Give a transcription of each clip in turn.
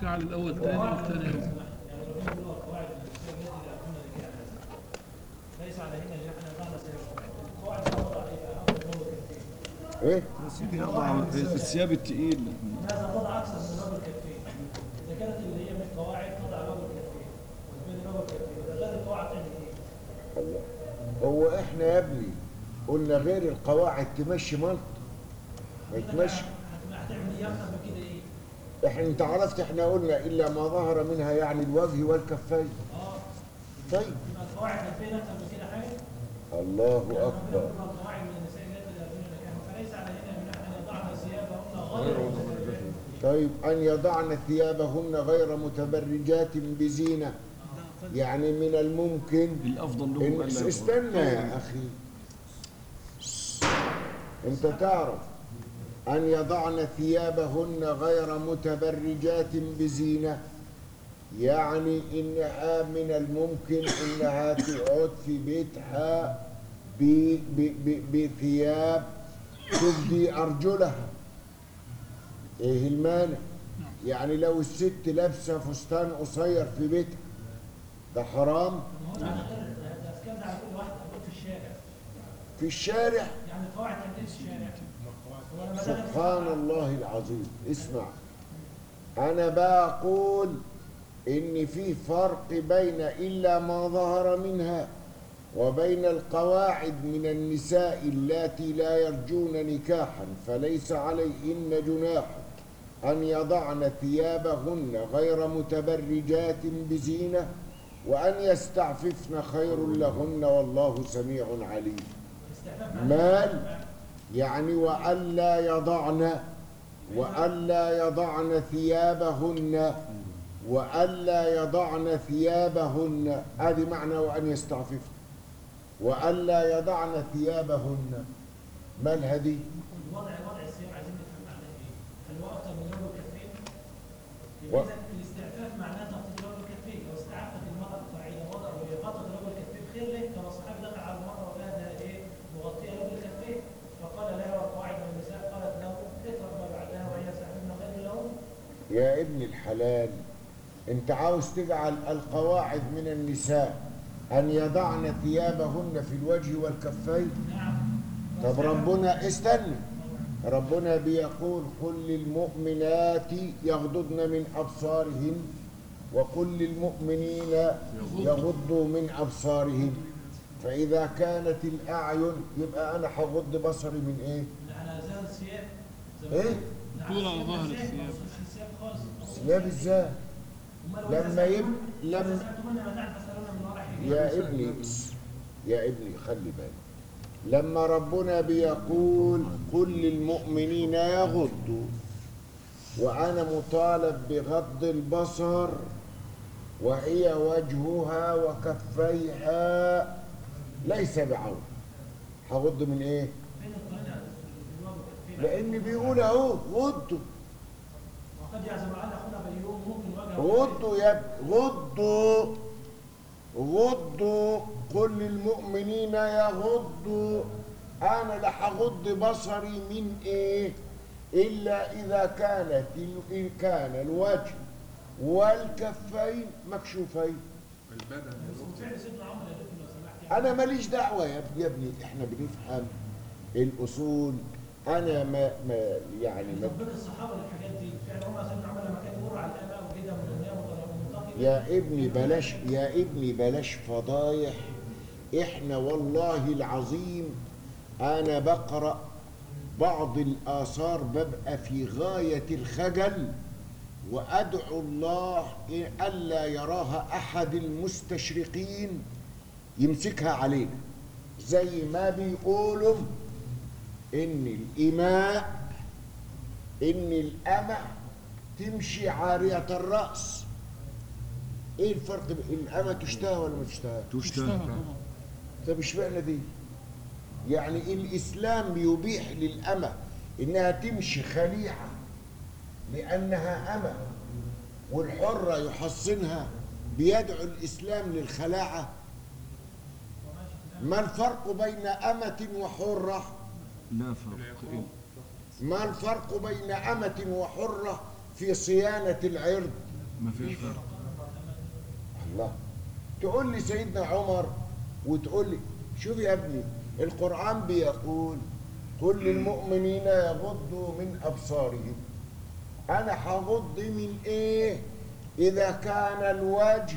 جعل الاول تاني والثاني يعني لو كان هو القواعد الاساسيه التي لا كنا ذكرها ليس عليهن جناح بعد سير القواعد وضع عليها امر نور الكفين ايه في الثياب التقيل لماذا وضع اكثر من نور الكفين؟ اذا كانت اللي هي من القواعد تضع نور الكفين وتبين نور الكفين اذا غير القواعد تعمل ايه؟ الله هو احنا يا ابني قلنا غير القواعد تمشي ملط ما يتمشي هت- هتعمل ايه اكثر من كده ايه؟ احنا انت عرفت احنا قلنا الا ما ظهر منها يعني الوجه والكفين اه طيب يبقى القواعد هتبين اكثر من كده حاجه؟ الله ربنا اكبر يقول القواعد من النساء التي لا يرجون نكاحا فليس عليهن جناح ان يضعن ثيابهن غير متبرجات طيب ان يضعن ثيابهن غير متبرجات بزينه يعني من الممكن الافضل لهم إن الا استنى يا اخي انت تعرف ان يضعن ثيابهن غير متبرجات بزينه يعني انها من الممكن انها تقعد في بيتها ب- ب- ب- بثياب تبدي ارجلها ايه المانع يعني لو الست لابسه فستان قصير في بيتها ده حرام ما هو ده غير ده ده الكلام ده على كل واحد موجود في الشارع في الشارع يعني القواعد تنتهي في الشارع هو لما دخل سبحان الله العظيم اسمع انا بقول ان في فرق بين الا ما ظهر منها وبين القواعد من النساء اللاتي لا يرجون نكاحا فليس عليهن جناح ان يضعن ثيابهن غير متبرجات بزينه وان يستعففن خير لهن والله سميع عليم استعفاف مال يعني وألا يضعن وألا يضعن ثيابهن وألا يضعن ثيابهن هذه معنى وأن يستعففن وألا يضعن ثيابهن ما الهدي الوضع وضع الثياب عايزين نفهم معناه ايه؟ هل هو اكثر من رجل كفين؟ و- يبقى اذا الاستعفاف معناه تغطيه رجل كفين، لو استعفت المراه الفاعله وضع غطت رجل كفين خير لك كما الصحابي دخل على المراه وقال لها ايه؟ مغطيه رجل كفين فقال لها والقواعد من النساء قالت له اترك ما بعدها وهي يستعففن خير لهم يا ابن الحلال انت عاوز تجعل القواعد من النساء أن يضعن ثيابهن في الوجه والكفين نعم طب ربنا استنى ربنا بيقول قل للمؤمنات يغضضن من أبصارهن وقل للمؤمنين يغضوا من أبصارهم فإذا كانت الأعين يبقى أنا هغض بصري من إيه؟ على زاد الثياب زي ما إيه؟ قلت. طول على الثياب ظهر نفسها، الثياب. ما وصلش الثياب خالص ثياب إزاي؟ أمال وإذا لما يب سألتم- لما إذا سألتمن متاعا فاسألونا من وراء حجاب. يا ابني يا ابني خلي بالك لما ربنا بيقول قل للمؤمنين يغضوا وأنا مطالب بغض البصر وهي وجهها وكفيها ليس بعون هغض من ايه؟ فين القرآن في الواو والتكفير؟ لأن بيقول أهو غضوا وقد يعزم على أخونا بيوم ممكن وجهه غضوا يا ابني غضوا غضوا قل للمؤمنين يغضوا انا لا هغض بصري من ايه الا اذا كانت ال- إن كان الوجه والكفين مكشوفين فعل سيدنا عمر يا دكتور لو سمحت يعني انا ماليش دعوه يا ابني يا ابني احنا بنفهم الاصول انا ما, ما يعني ما تطبيق الصحابة للحاجات دي فعل عمر سيدنا عمر لما كان يمر على الآباء وكده من النية ومنتقبة يا ابني بلاش يا ابني بلاش فضايح احنا والله العظيم انا بقرا بعض الاثار ببقى في غايه الخجل وادعو الله إن- الا يراها احد المستشرقين يمسكها علينا زي ما بيقولوا ان الاماء ان الامه تمشي عاريه الراس ايه الفرق بين الامه تشتهى ولا ما تشتهى تشتهى طب اشمعنى دي يعني الاسلام يبيح للامه انها تمشي خليعه لانها امه والحره يحصنها بيدعو الاسلام للخلاعه ما الفرق بين امه وحره لا فرق ما الفرق بين امه وحره في صيانه العرض ما فيش فرق الله تقول لي سيدنا عمر وتقول لي شوف يا ابني القرآن بيقول قل للمؤمنين يغضوا من أبصارهم أنا هغض من إيه إذا كان الوجه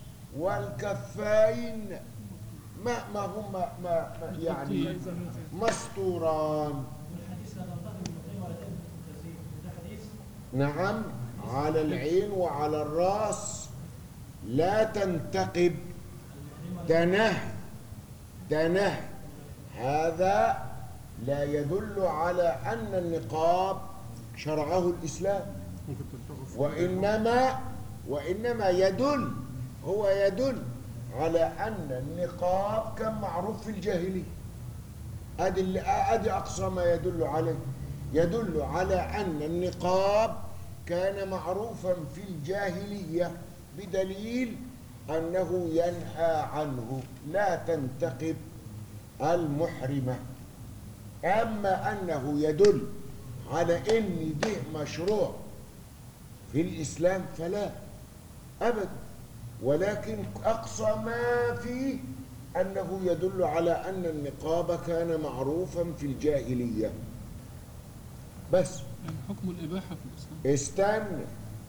والكفين ما ما هم ما, ما يعني مستوران والحديث لا تنتقم من قيمة ولا تنتقم من تزيين ده حديث نعم على العين وعلى الراس لا تنتقب ده نهي ده نهي هذا لا يدل على أن النقاب شرعه الإسلام وإنما وإنما يدل هو يدل على أن النقاب كان معروف في الجاهلية أدي اللي- أدي أقصى ما يدل عليه يدل على أن النقاب كان معروفا في الجاهلية بدليل أنه ينهى عنه لا تنتقب المحرمة أما أنه يدل على أن ده مشروع في الإسلام فلا أبدا ولكن أقصى ما فيه أنه يدل على أن النقاب كان معروفا في الجاهلية بس يعني حكم الإباحة في الإسلام استنى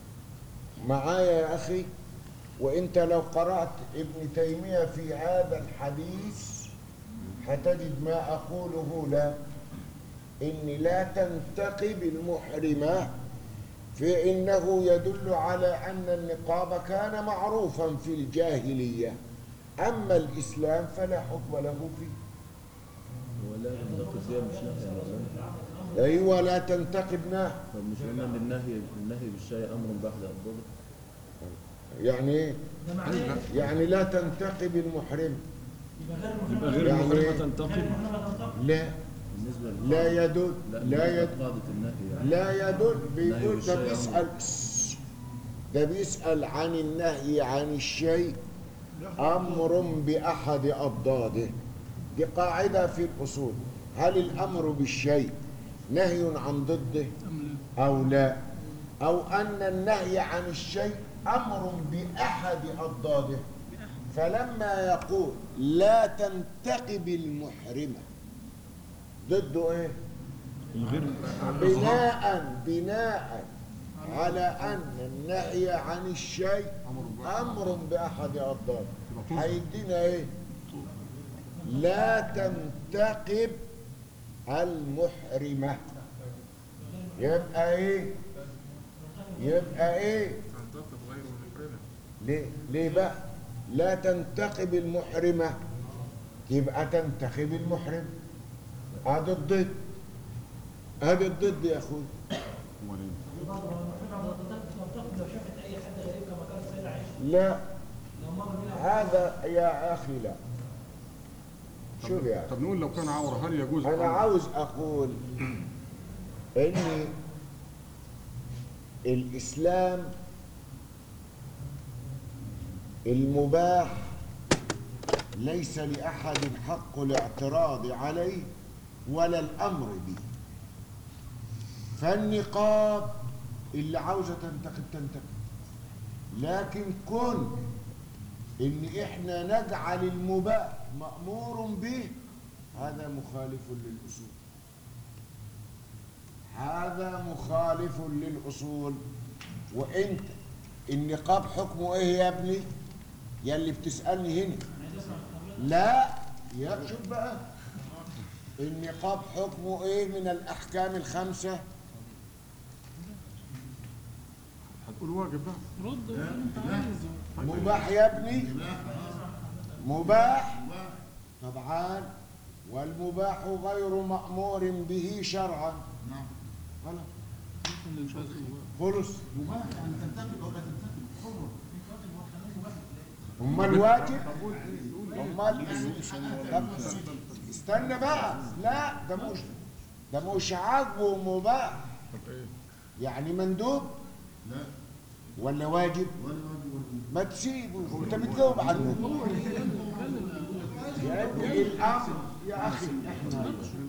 معايا يا أخي وإنت لو قرأت ابن تيمية في هذا الحديث هتجد ما أقوله لك إن لا تنتقب المحرمة في إنه يدل على أن النقاب كان معروفا في الجاهلية أما الإسلام فلا حكم له فيه ولا تنتقد دي مش نهي يا مولانا أيوة لا تنتقب نهي طب مش قلنا ان النهي النهي بالشيء امر بعد الضبط يعني إيه؟ ده معناه يعني لا تنتقب المحرم يبقى غير يبقى غير يعني المحرمة تنتقل غير محرمة تنتقم لا بالنسبه لل- لا يدل لا لا يدل قاعده النهي يعني لا يدل بيقول بالشيء ده أمر. بيسأل ده بيسأل عن النهي عن الشيء أمر بأحد أضداده دي قاعدة في الأصول هل الأمر بالشيء نهي عن ضده أم لا أو لا أو أن النهي عن الشيء أمر بأحد أضداده فلما يقول لا تنتقب المحرمة ضده إيه؟ الغير بناء بناء على أن النهي عن الشيء أمر بأحد أضداده هيدينا إيه؟ لا تنتقب المحرمة يبقى إيه؟ يبقى إيه؟ تنتقد غير محرمة ليه؟ ليه بقى؟ لا تنتقب المحرمة يبقى تنتخب المحرم هذا الضد هذا الضد يا أخوي برضه المحرمة لو تنتقم لو شافت أي حد غريب كما قال السيدة عائشة لا لو مر بيها هذا يا أخي لا شوف يا أخي طب نقول لو كان عورة هل يجوز أنا الأمر؟ عاوز أقول إن الإسلام المباح ليس لأحد حق الاعتراض عليه ولا الأمر به فالنقاب اللي عاوزة تنتقد تنتقد لكن كن إن إحنا نجعل المباح مأمور به هذا مخالف للأصول هذا مخالف للأصول وانت النقاب حكمه ايه يا ابني يا اللي بتسألني هنا لا يا شوف بقى النقاب حكمه ايه من الأحكام الخمسة هتقول واجب بقى رد وقول أنت عايز مباح يا ابني مباح طبعا والمباح غير مأمور به شرعا خلاص ممكن للفاظ خلص أما الواجب أما طب استنى بقى لا ده مش ده مش عاجبه مباح يعني مندوب ولا واجب ما تسيبه انت بتجاوب عنه يا ابني الامر يا اخي احنا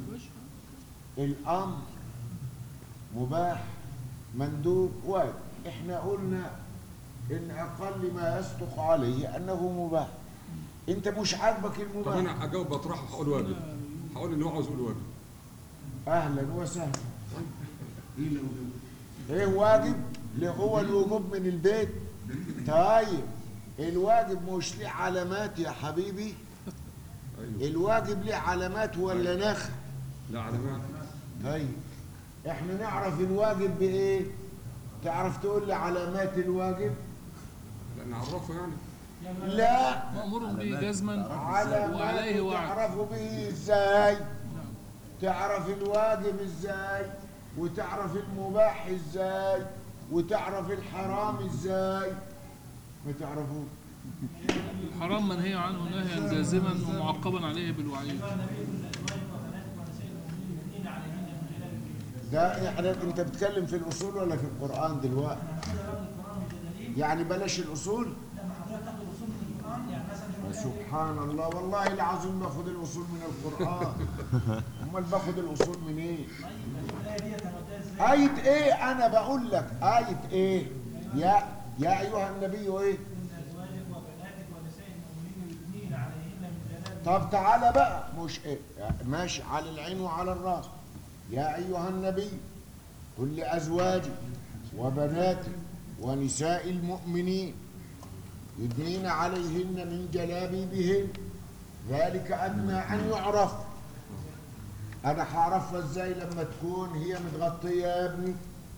الامر مباح مندوب واجب احنا قلنا ان اقل ما يصدق عليه انه مباح انت مش عاجبك طب المباح انا اجاوب بطرحه هقول واجب هقول اللي هو عاوز يقول واجب اهلا وسهلا ايه واجب اللي هو الوجوب من البيت طيب الواجب مش ليه علامات يا حبيبي ايوه الواجب ليه علامات ولا نخ لا علامات طيب احنا نعرف الواجب بايه تعرف تقول لي علامات الواجب لا نعرفه يعني لا مأمور به جزما علامات وعليه وعد تعرفوا به ازاي تعرف الواجب ازاي وتعرف المباح ازاي وتعرف الحرام ازاي ما تعرفوش الحرام منهي عنه نهيا جازما ومعقبا عليه بالوعيد ده احنا انت بتتكلم في الاصول ولا في القران دلوقتي يعني بلاش الاصول سبحان الله والله العظيم باخد الاصول من القران امال باخد الاصول من ايه آية ايه انا بقول لك آية ايه يا يا ايها النبي ايه طب تعالى بقى مش ايه ماشي على العين وعلى الراس يا ايها النبي قل لازواجك وبناتك ونساء المؤمنين يدنين عليهن من جلابيبهن ذلك ادنى ان يعرف انا هعرفها ازاي لما تكون هي متغطيه يا ابني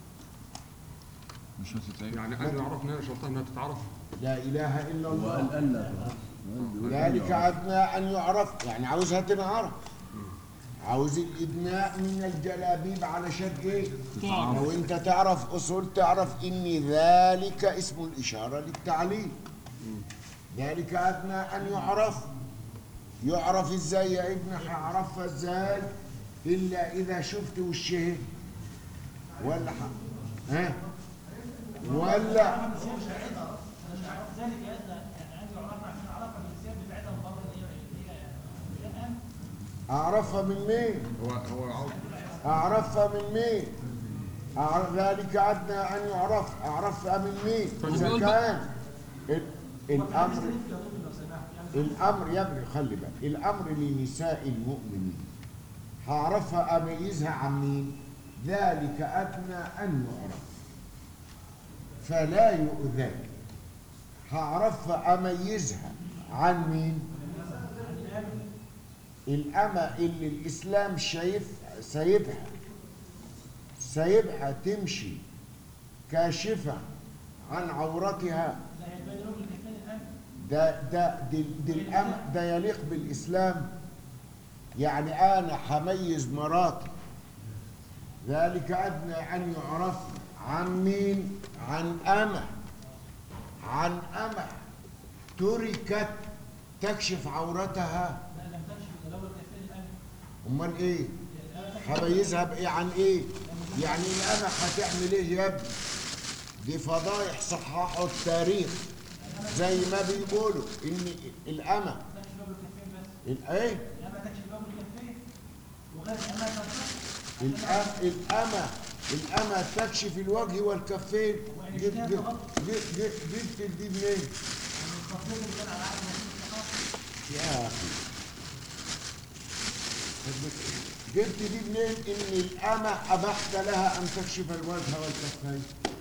مش هتتعب يعني انا نعرف ان هي شرطها انها تتعرف لا اله الا الله وقال أن لا ذلك أدنى أن يعرف يعني عاوزها تنعرف عاوز الإدناء من الجلابيب علشان إيه؟ تعرف. لو أنت تعرف أصول تعرف إن ذلك اسم الإشارة للتعليل ذلك أدنى أن يعرف يعرف إزاي يا ابني هعرفها إزاي إلا إذا شفت وشه ولا ح... ها ولا ذلك ادنى يعني عندي عرفنا عشان اعرفها من الثياب بتاعتها المقابله اللي هي اللي هي هي الان أعرفها من مين؟ هو هو عاوز أعرفها من مين؟ أعرف ذلك أدنى أن يعرف أعرفها من مين؟ إذا بيقول كان ال- الأمر الأمر يا ابني خلي بالك الأمر لنساء المؤمنين هعرفها أميزها عن مين؟ ذلك أدنى أن يعرف فلا يؤذى هعرفها أميزها عن مين؟ الأمة اللي الإسلام شايف سايبها سايبها تمشي كاشفة عن عورتها لا هي بين رجل الاثنين الان ده ده دي, دي الأمة ده يليق بالإسلام يعني أنا هميز مراتي ذلك أدنى أن يعرف عن مين؟ عن أمة عن أمة تركت تكشف عورتها لا لم تمشي بتلوث الاثنين الان امال ايه هميزها بايه عن ايه يعني انا هتعمل ايه يا ابني دي فضايح صححوا التاريخ زي ما بيقولوا ان الامه تمشي باب الكفين بس الايه الامه تمشي باب الكفين وغير الامه تمشي الأم- الامه الامه تكشف الوجه والكفين جبت جبت جبت جبت دي منين التطبيق اللي كان على عهد النبي صلى الله عليه وسلم يا اخي جبت دي منين ان الامه ابحت لها ان تكشف الوجه والكفين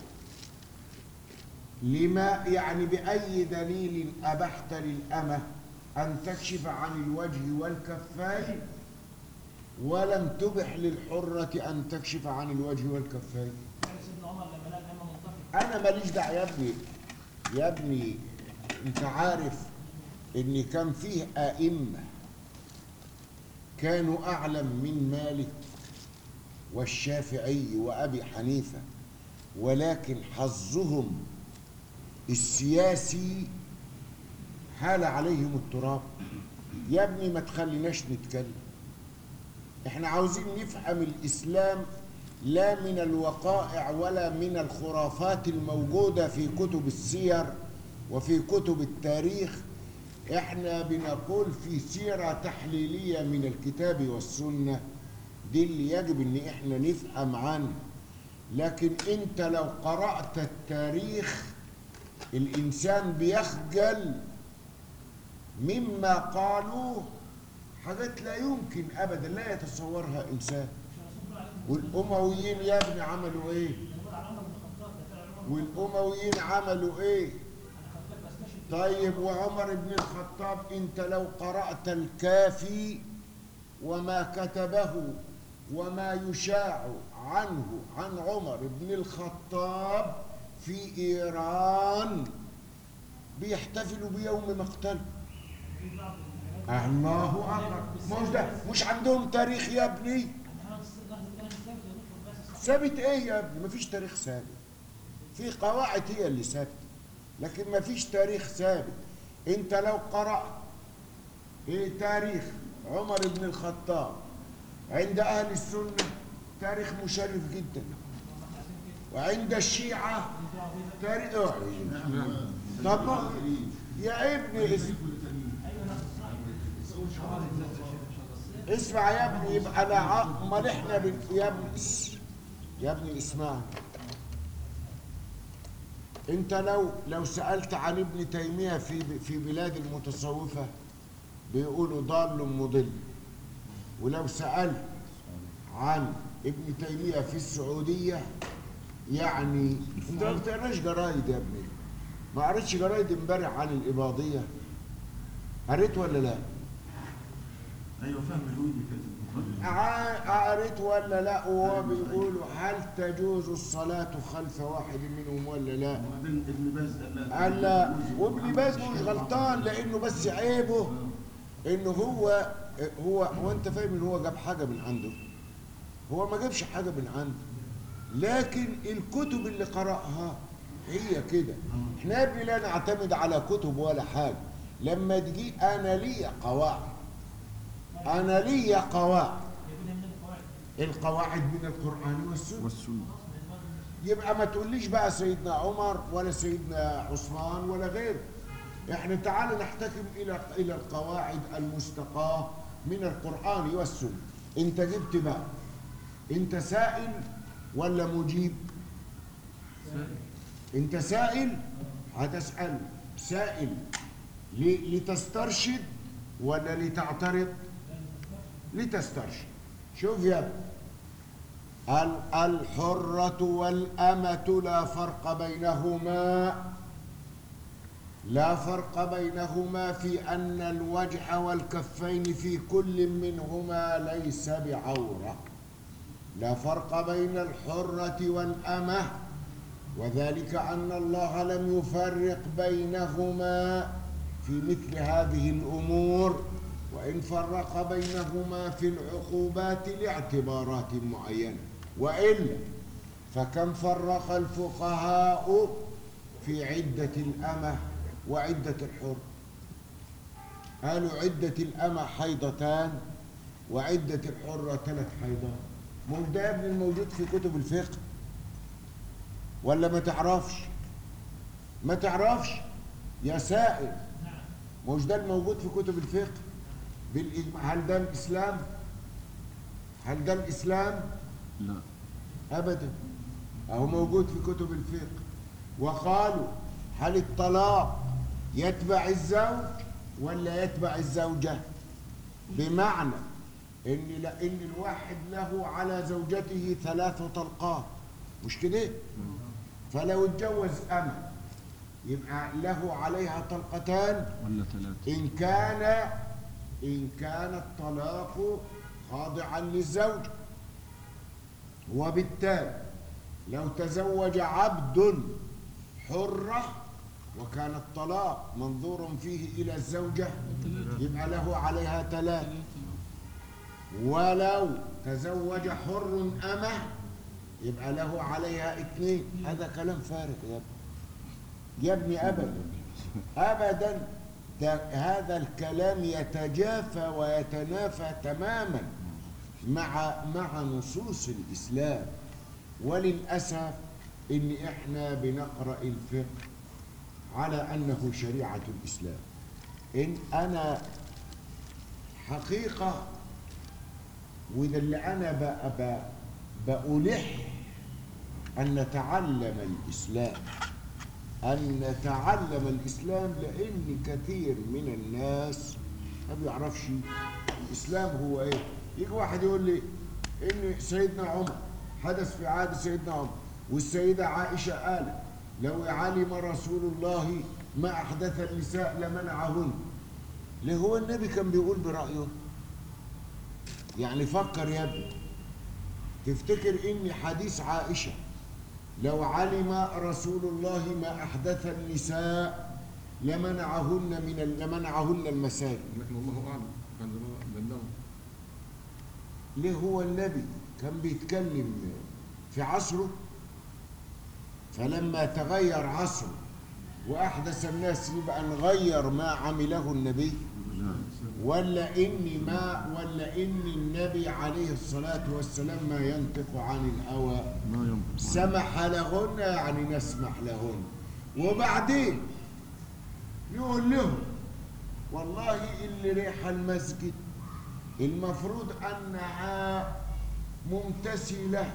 لما يعني باي دليل ابحت للامه ان تكشف عن الوجه والكفين ولم تبح للحره ان تكشف عن الوجه والكفين يعني سيدنا عمر لما لقى الامه منطفئه انا ماليش دعوه يا ابني يا ابني انت عارف ان كان فيه ائمه كانوا اعلم من مالك والشافعي وابي حنيفه ولكن حظهم السياسي حال عليهم التراب يا ابني ما تخليناش نتكلم احنا عاوزين نفهم الاسلام لا من الوقائع ولا من الخرافات الموجوده في كتب السير وفي كتب التاريخ احنا بنقول في سيره تحليليه من الكتاب والسنه دي اللي يجب ان احنا نفهم عنها لكن انت لو قرات التاريخ الإنسان بيخجل مما قالوه حاجات لا يمكن أبدا لا يتصورها إنسان والأمويين يا ابني عملوا إيه والأمويين عملوا إيه طيب وعمر بن الخطاب انت لو قرأت الكافي وما كتبه وما يشاع عنه عن عمر بن الخطاب في إيران بيحتفلوا بيوم مقتله الله أكبر مش ده مش عندهم تاريخ يا ابني ثابت ايه يا ابني مفيش تاريخ ثابت في قواعد هي اللي ثابته لكن مفيش تاريخ ثابت انت لو قرأت ايه تاريخ عمر بن الخطاب عند اهل السنة تاريخ مشرف جدا وعند الشيعة تاريخ طب ما- يا ابني اسم اسمع يا ابني يبقى انا ع- امال احنا بن... يا ابني اس- يا ابني اسمع انت لو لو سالت عن ابن تيميه في في بلاد المتصوفه بيقولوا ضال مضل ولو سالت عن ابن تيميه في السعوديه يعني انت ما بتقراش جرايد يا ابني ما قريتش جرايد امبارح عن الاباضيه قريت ولا لا؟ ايوه فاهم الويدي كده ع- قريت ولا لا وهو بيقولوا هل تجوز الصلاة خلف واحد منهم ولا لا وبعدين ابن باز قال لا قال لا وابن باز مش غلطان لانه بس عيبه انه هو هو هو انت فاهم ان هو جاب حاجه من عنده هو ما جابش حاجه من عنده لكن الكتب اللي قرأها هي كده احنا يا ابني لا نعتمد على كتب ولا حاجه لما تجي انا ليا قواعد انا ليا قواعد القواعد من القرآن والسنة والسنة يبقى ما تقوليش بقى سيدنا عمر ولا سيدنا عثمان ولا غيره احنا تعال نحتكم الى الى القواعد المستقاه من القران والسنه انت جبت بقى انت سائل ولا مجيب انت سائل هتسال سائل ل- لتسترشد ولا لتعترض لتسترشد شوف يا ابني ال- الحرة والأمة لا فرق بينهما لا فرق بينهما في أن الوجه والكفين في كل منهما ليس بعورة لا فرق بين الحرة والأمة وذلك أن الله لم يفرق بينهما في مثل هذه الأمور وإن فرق بينهما في العقوبات لاعتبارات معينة وإلا فكم فرق الفقهاء في عدة الأمة وعدة الحر قالوا عدة الأمة حيضتان وعدة الحرة ثلاث حيضات مش ده يا ابني الموجود في كتب الفقه ولا ما تعرفش ما تعرفش يا سائل مش ده الموجود في كتب الفقه بالإجماع هل ده الإسلام هل ده الإسلام لا أبدا أهو موجود في كتب الفقه وقالوا هل الطلاق يتبع الزوج ولا يتبع الزوجة بمعنى إن لا إن الواحد له على زوجته ثلاث طلقات مش كده فلو اتجوز أمة يبقى له عليها طلقتان ولا ثلاثة إن كان إن كان الطلاق خاضعا للزوج وبالتالي لو تزوج عبد حرة وكان الطلاق منظور فيه إلى الزوجة يبقى له عليها ثلاث ولو تزوج حر أمه يبقى له عليها اثنين هذا كلام فارغ يا ابني يا ابني أبدا أبدا ده هذا الكلام يتجافى ويتنافى تماما مع مع نصوص الإسلام وللأسف إن إحنا بنقرأ الفقه على أنه شريعة الإسلام إن أنا حقيقة وده اللي أنا بقى بقى بألح أن نتعلم الإسلام أن نتعلم الإسلام لأن كثير من الناس ما بيعرفش الإسلام هو إيه يجي واحد يقول لي إن سيدنا عمر حدث في عهد سيدنا عمر والسيدة عائشة قالت لو علم رسول الله ما أحدث النساء لمنعهن ليه هو النبي كان بيقول برأيه يعني فكر يا ابني تفتكر إن حديث عائشة لو علم رسول الله ما أحدث النساء لمنعهن من ال- لمنعهن المساجد لكن الله اعلم كان زمان بلغه ليه هو النبي كان بيتكلم في عصره فلما تغير عصره وأحدث الناس يبقى نغير ما عمله النبي ولا إني ما ولا إن النبي عليه الصلاة والسلام ما ينطق عن الهوى ما ينطق سمح لهن يعني نسمح لهن وبعدين يقول لهم والله اللي ريح المسجد المفروض أنها ممتثلة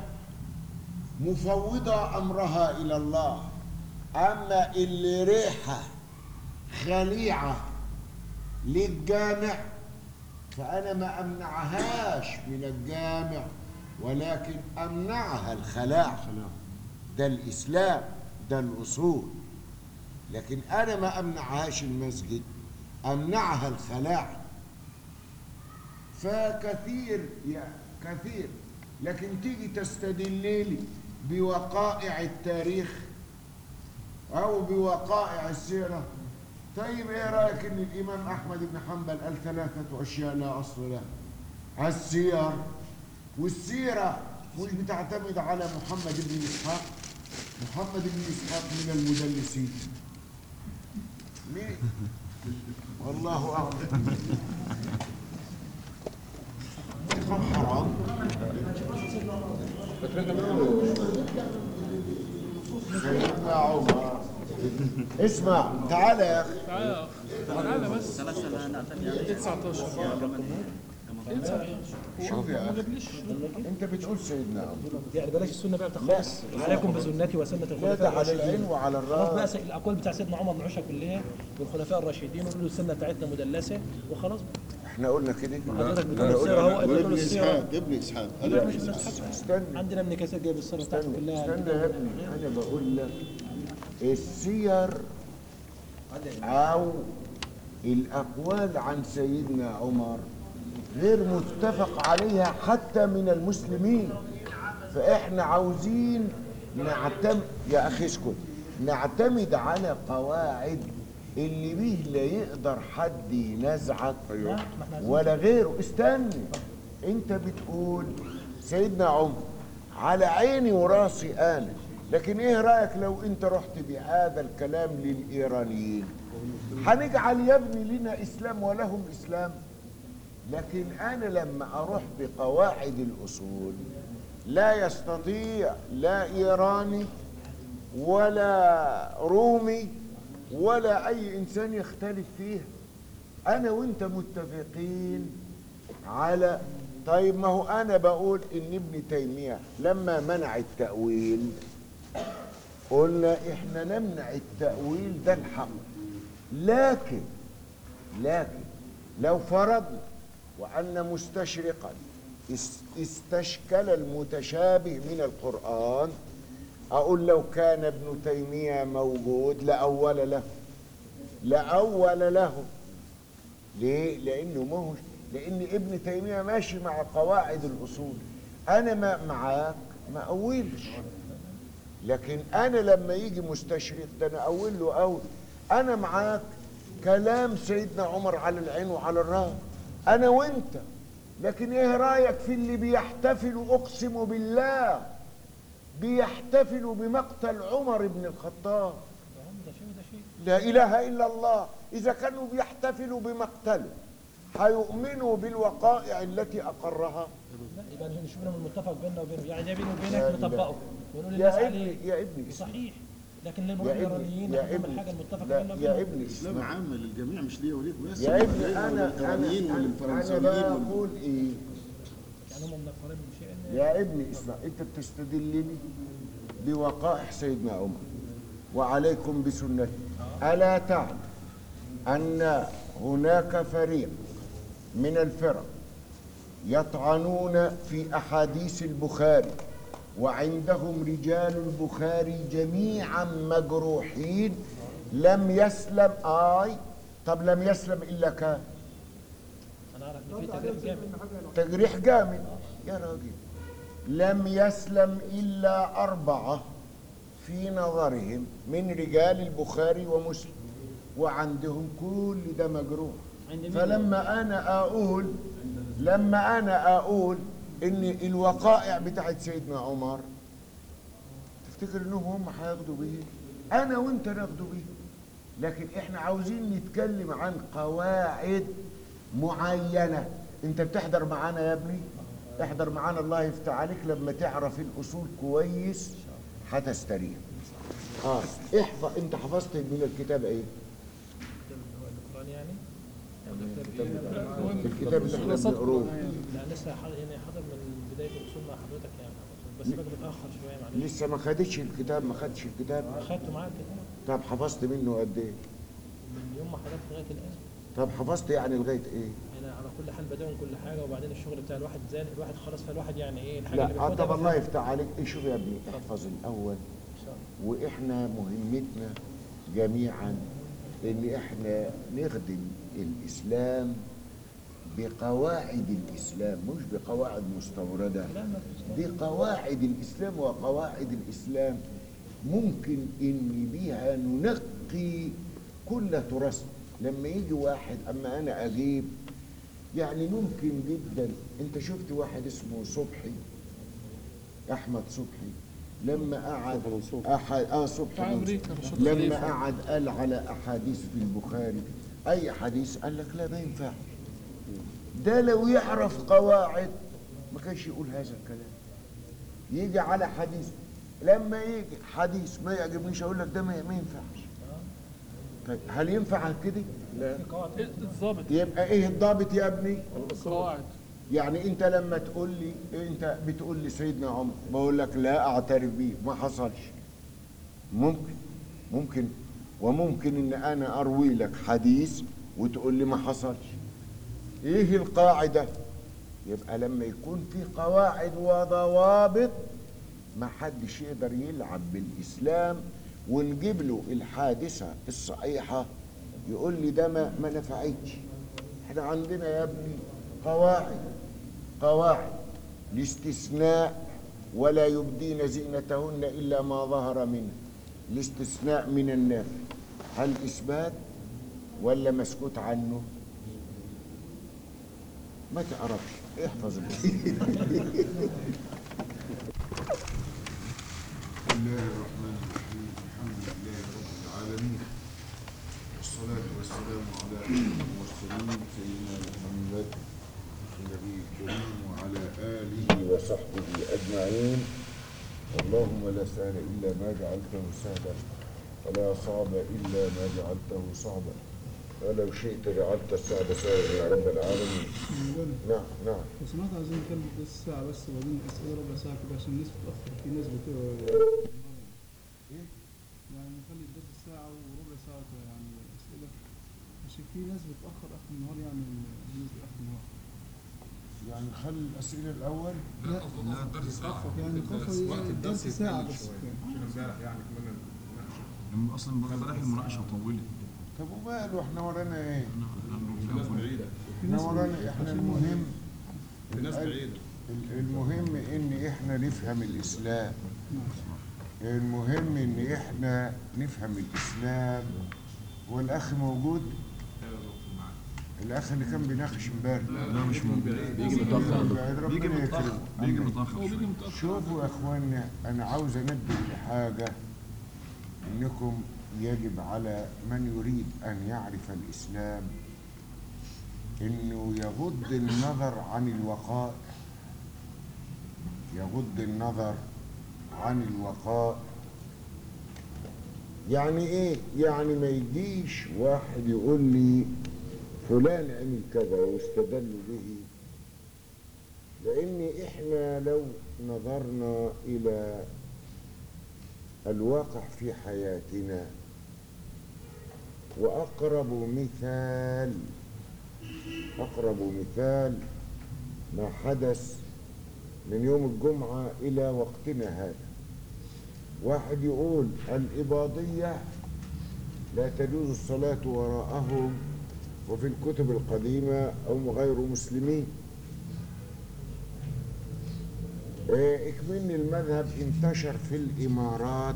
مفوضة أمرها إلى الله أما اللي ريحة خليعة للجامع فأنا ما أمنعهاش من الجامع ولكن أمنعها الخلاع ده الإسلام ده الأصول لكن أنا ما أمنعهاش المسجد أمنعها الخلاع فكثير يا كثير لكن تيجي تستدلي لي بوقائع التاريخ أو بوقائع السيرة طيب إيه رأيك إن الإمام أحمد بن حنبل قال ثلاثة أشياء لا أصل لها السير والسيرة مش بتعتمد على محمد بن إسحاق محمد بن إسحاق من المدلسين مين؟ والله أعلم كم حرام سيدنا عمر اسمع تعال يا اخي تعالى يا أخي. تعالى بس 19 شوف يا ما اخي جابليش انت بتقول سيدنا عمر يعني بلاش السنه بقى لا خالص عليكم بسنتي وسنه لا الخلفاء ده على الراشدين العين وعلى خلاص بقى الراس س- الاقوال بتاع سيدنا عمر نعيشها كلها والخلفاء الراشدين ونقول له السنه بتاعتنا مدلسه وخلاص احنا قلنا كده حضرتك بتقول السيره اهو انت بتقول ابن السيره اسحاق ابن اسحاق لا مش ابن إسحاق. استنى عندنا ابن كثير جايب السيره بتاعته استنى كلها استنى يا ابني انا بقول لك السير او الاقوال عن سيدنا عمر غير متفق عليها حتى من المسلمين فاحنا عاوزين نعتمد يا اخي اسكت نعتمد على قواعد اللي بيه لا يقدر حد ينازعك لا، ما احنا عايزين ولا غيره استنى انت بتقول سيدنا عمر على عيني وراسي انا لكن ايه رايك لو انت رحت بهذا الكلام للايرانيين هنجعل يا ابني لنا اسلام ولهم اسلام لكن انا لما اروح بقواعد الاصول لا يستطيع لا ايراني ولا رومي ولا اي انسان يختلف فيها انا وانت متفقين على طيب ما هو انا بقول ان ابن تيميه لما منع التاويل قلنا احنا نمنع التاويل ده الحق لكن لكن لو فرضنا وان مستشرقا اس- استشكل المتشابه من القران اقول لو كان ابن تيميه موجود لاول له لاول له ليه؟ لأنه ما هو لأن ابن تيمية ماشي مع قواعد الأصول أنا ما معاك ما أولش لكن أنا لما يجي مستشرق ده أنا أول له أول أنا معاك كلام سيدنا عمر على العين وعلى الراس أنا وأنت لكن إيه رأيك في اللي بيحتفلوا أقسم بالله بيحتفلوا بمقتل عمر بن الخطاب ده شيء وده شيء لا إله إلا الله إذا كانوا بيحتفلوا بمقتله هيؤمنوا بالوقائع التي أقرها لا يبقى نشوف لنا المتفق بيننا وبينهم يعني ده بيني لا وبينك إله. نطبقه ونقول يا للناس ابني عليه يا ابني اسمع. صحيح لكن ليه نروح يا ابني الايرانيين يا نعمل ابني حاجه المتفق لا بيننا يا وبينهم ابني اسلام اسمع عام للجميع مش ليا وليك بس يا ابني للعلم أنا أنا وللإيرانيين أنا, أنا وللفرنساويين وال- بقول إيه يعني هم منفرين من شيء يا ابني اسمع أنت بتستدل لي بوقائع سيدنا عمر وعليكم بسنتي ألا تعلم أن هناك فريق من الفرق يطعنون في أحاديث البخاري وعندهم رجال البخاري جميعا مجروحين لم يسلم آي طب لم يسلم إلا كان انا اعرف ان في تجريح جامد تجريح جامد يا راجل لم يسلم إلا أربعة في نظرهم من رجال البخاري ومسلم وعندهم كل ده مجروح فلما أنا أقول لما أنا أقول إن الوقائع بتاعت سيدنا عمر تفتكر إنهم هم هياخدوا بيه أنا وأنت ناخدوا بيه لكن إحنا عاوزين نتكلم عن قواعد معينة أنت بتحضر معانا يا ابني احضر معانا الله يفتح عليك لما تعرف الأصول كويس هتستريح اه احفظ انت حفظت من الكتاب ايه القران يعني الكتاب اللي احنا بنقروه لا لسه حاضر يعني حاضر من بدايه الاصول مع حضرتك يعني بس باجي متاخر شويه معلش لسه ما خدتش الكتاب ما خدتش الكتاب اخدته معاك كده طب حفظت منه قد ايه من يوم ما حضرت لغايه الان طب حفظت يعني لغايه ايه انا على كل حال بدون كل حاجه وبعدين الشغل بتاع الواحد زاد الواحد خلص فالواحد يعني ايه الحاجه اللي لا آه بياخدها طب الله بياخدها. يفتح عليك ايه شوف يا ابني احفظ الاول إن شاء الله. واحنا مهمتنا جميعا ان احنا نخدم الاسلام بقواعد الاسلام مش بقواعد مستورده لا ما فيش دي قواعد الإسلام وقواعد الإسلام ممكن إن بيها ننقي كل تراث لما يجي واحد أما أنا أجيب يعني ممكن جدا أنت شفت واحد اسمه صبحي أحمد صبحي لما قعد أحد آه صبحي بتاع منصور. أمريكا، رشاد لما خليفة. قعد قال على أحاديث في البخاري أي حديث قال لك لا ما ينفعش ده لو يعرف قواعد ما كانش يقول هذا الكلام يجي على حديث لما يجي حديث ما يعجبنيش اقول لك ده ما ما ينفعش طيب هل ينفع كده؟ لا في قواعد إيه الضابط يبقى ايه الضابط يا ابني؟ قواعد يعني انت لما تقول لي انت بتقول لي سيدنا عمر بقول لك لا اعترف بيه ما حصلش ممكن ممكن وممكن ان انا اروي لك حديث وتقول لي ما حصلش ايه القاعده يبقى لما يكون في قواعد وضوابط ما حدش يقدر يلعب بالاسلام ونجيب له الحادثه الصحيحه يقول لي ده ما ما نفعتش احنا عندنا يا ابني قواعد قواعد الاستثناء ولا يبدين زينتهن الا ما ظهر منه الاستثناء من النافع هل اثبات ولا مسكوت عنه ما تعرفش احفظ الكتاب بسم الله الرحمن الرحيم الحمد لله رب العالمين والصلاة والسلام على أشرف المرسلين سيدنا محمد النبي الكريم وعلى آله وصحبه أجمعين اللهم لا سهل إلا ما جعلته سهلا ولا صعب إلا ما جعلته صعبا ولو شئت جعلت السعد سهلا يا رب العالمين نعم نعم لو سمحت عايزين نتكلم بس ساعة بس وبعدين أسئلة ربع ساعة كده عشان الناس بتتأخر في ناس بت إيه؟ يعني نخلي الدرس ساعة وربع ساعة يعني أسئلة عشان في ناس بتأخر آخر النهار يعني الناس آخر النهار يعني خلي الأسئلة الأول لا الدرس ساعة يعني خاصة الدرس ساعة بس امبارح يعني كمان لما اصلا امبارح المناقشه طولت طب وماله احنا ورانا ايه؟ في ناس بعيدة احنا ورانا احنا المهم في ناس بعيدة ال- المهم ان احنا نفهم الاسلام المهم ان احنا نفهم الاسلام والاخ موجود الاخ اللي كان بيناقش امبارح لا مش موجود بيجي متاخر بيجي بيجي متاخر بيجي هو متاخر بيجي متأخر شوفوا يا اخوانا انا عاوز انبه لحاجه انكم يجب على من يريد ان يعرف الاسلام انه يغض النظر عن الوقائع يغض النظر عن الوقائع يعني ايه يعني ما يجيش واحد يقول لي فلان عمل كذا واستدل به لان احنا لو نظرنا الى الواقع في حياتنا وأقرب مثال أقرب مثال ما حدث من يوم الجمعة إلى وقتنا هذا واحد يقول الإباضية لا تجوز الصلاة وراءهم وفي الكتب القديمة هم غير مسلمين إيه، إكمن المذهب انتشر في الإمارات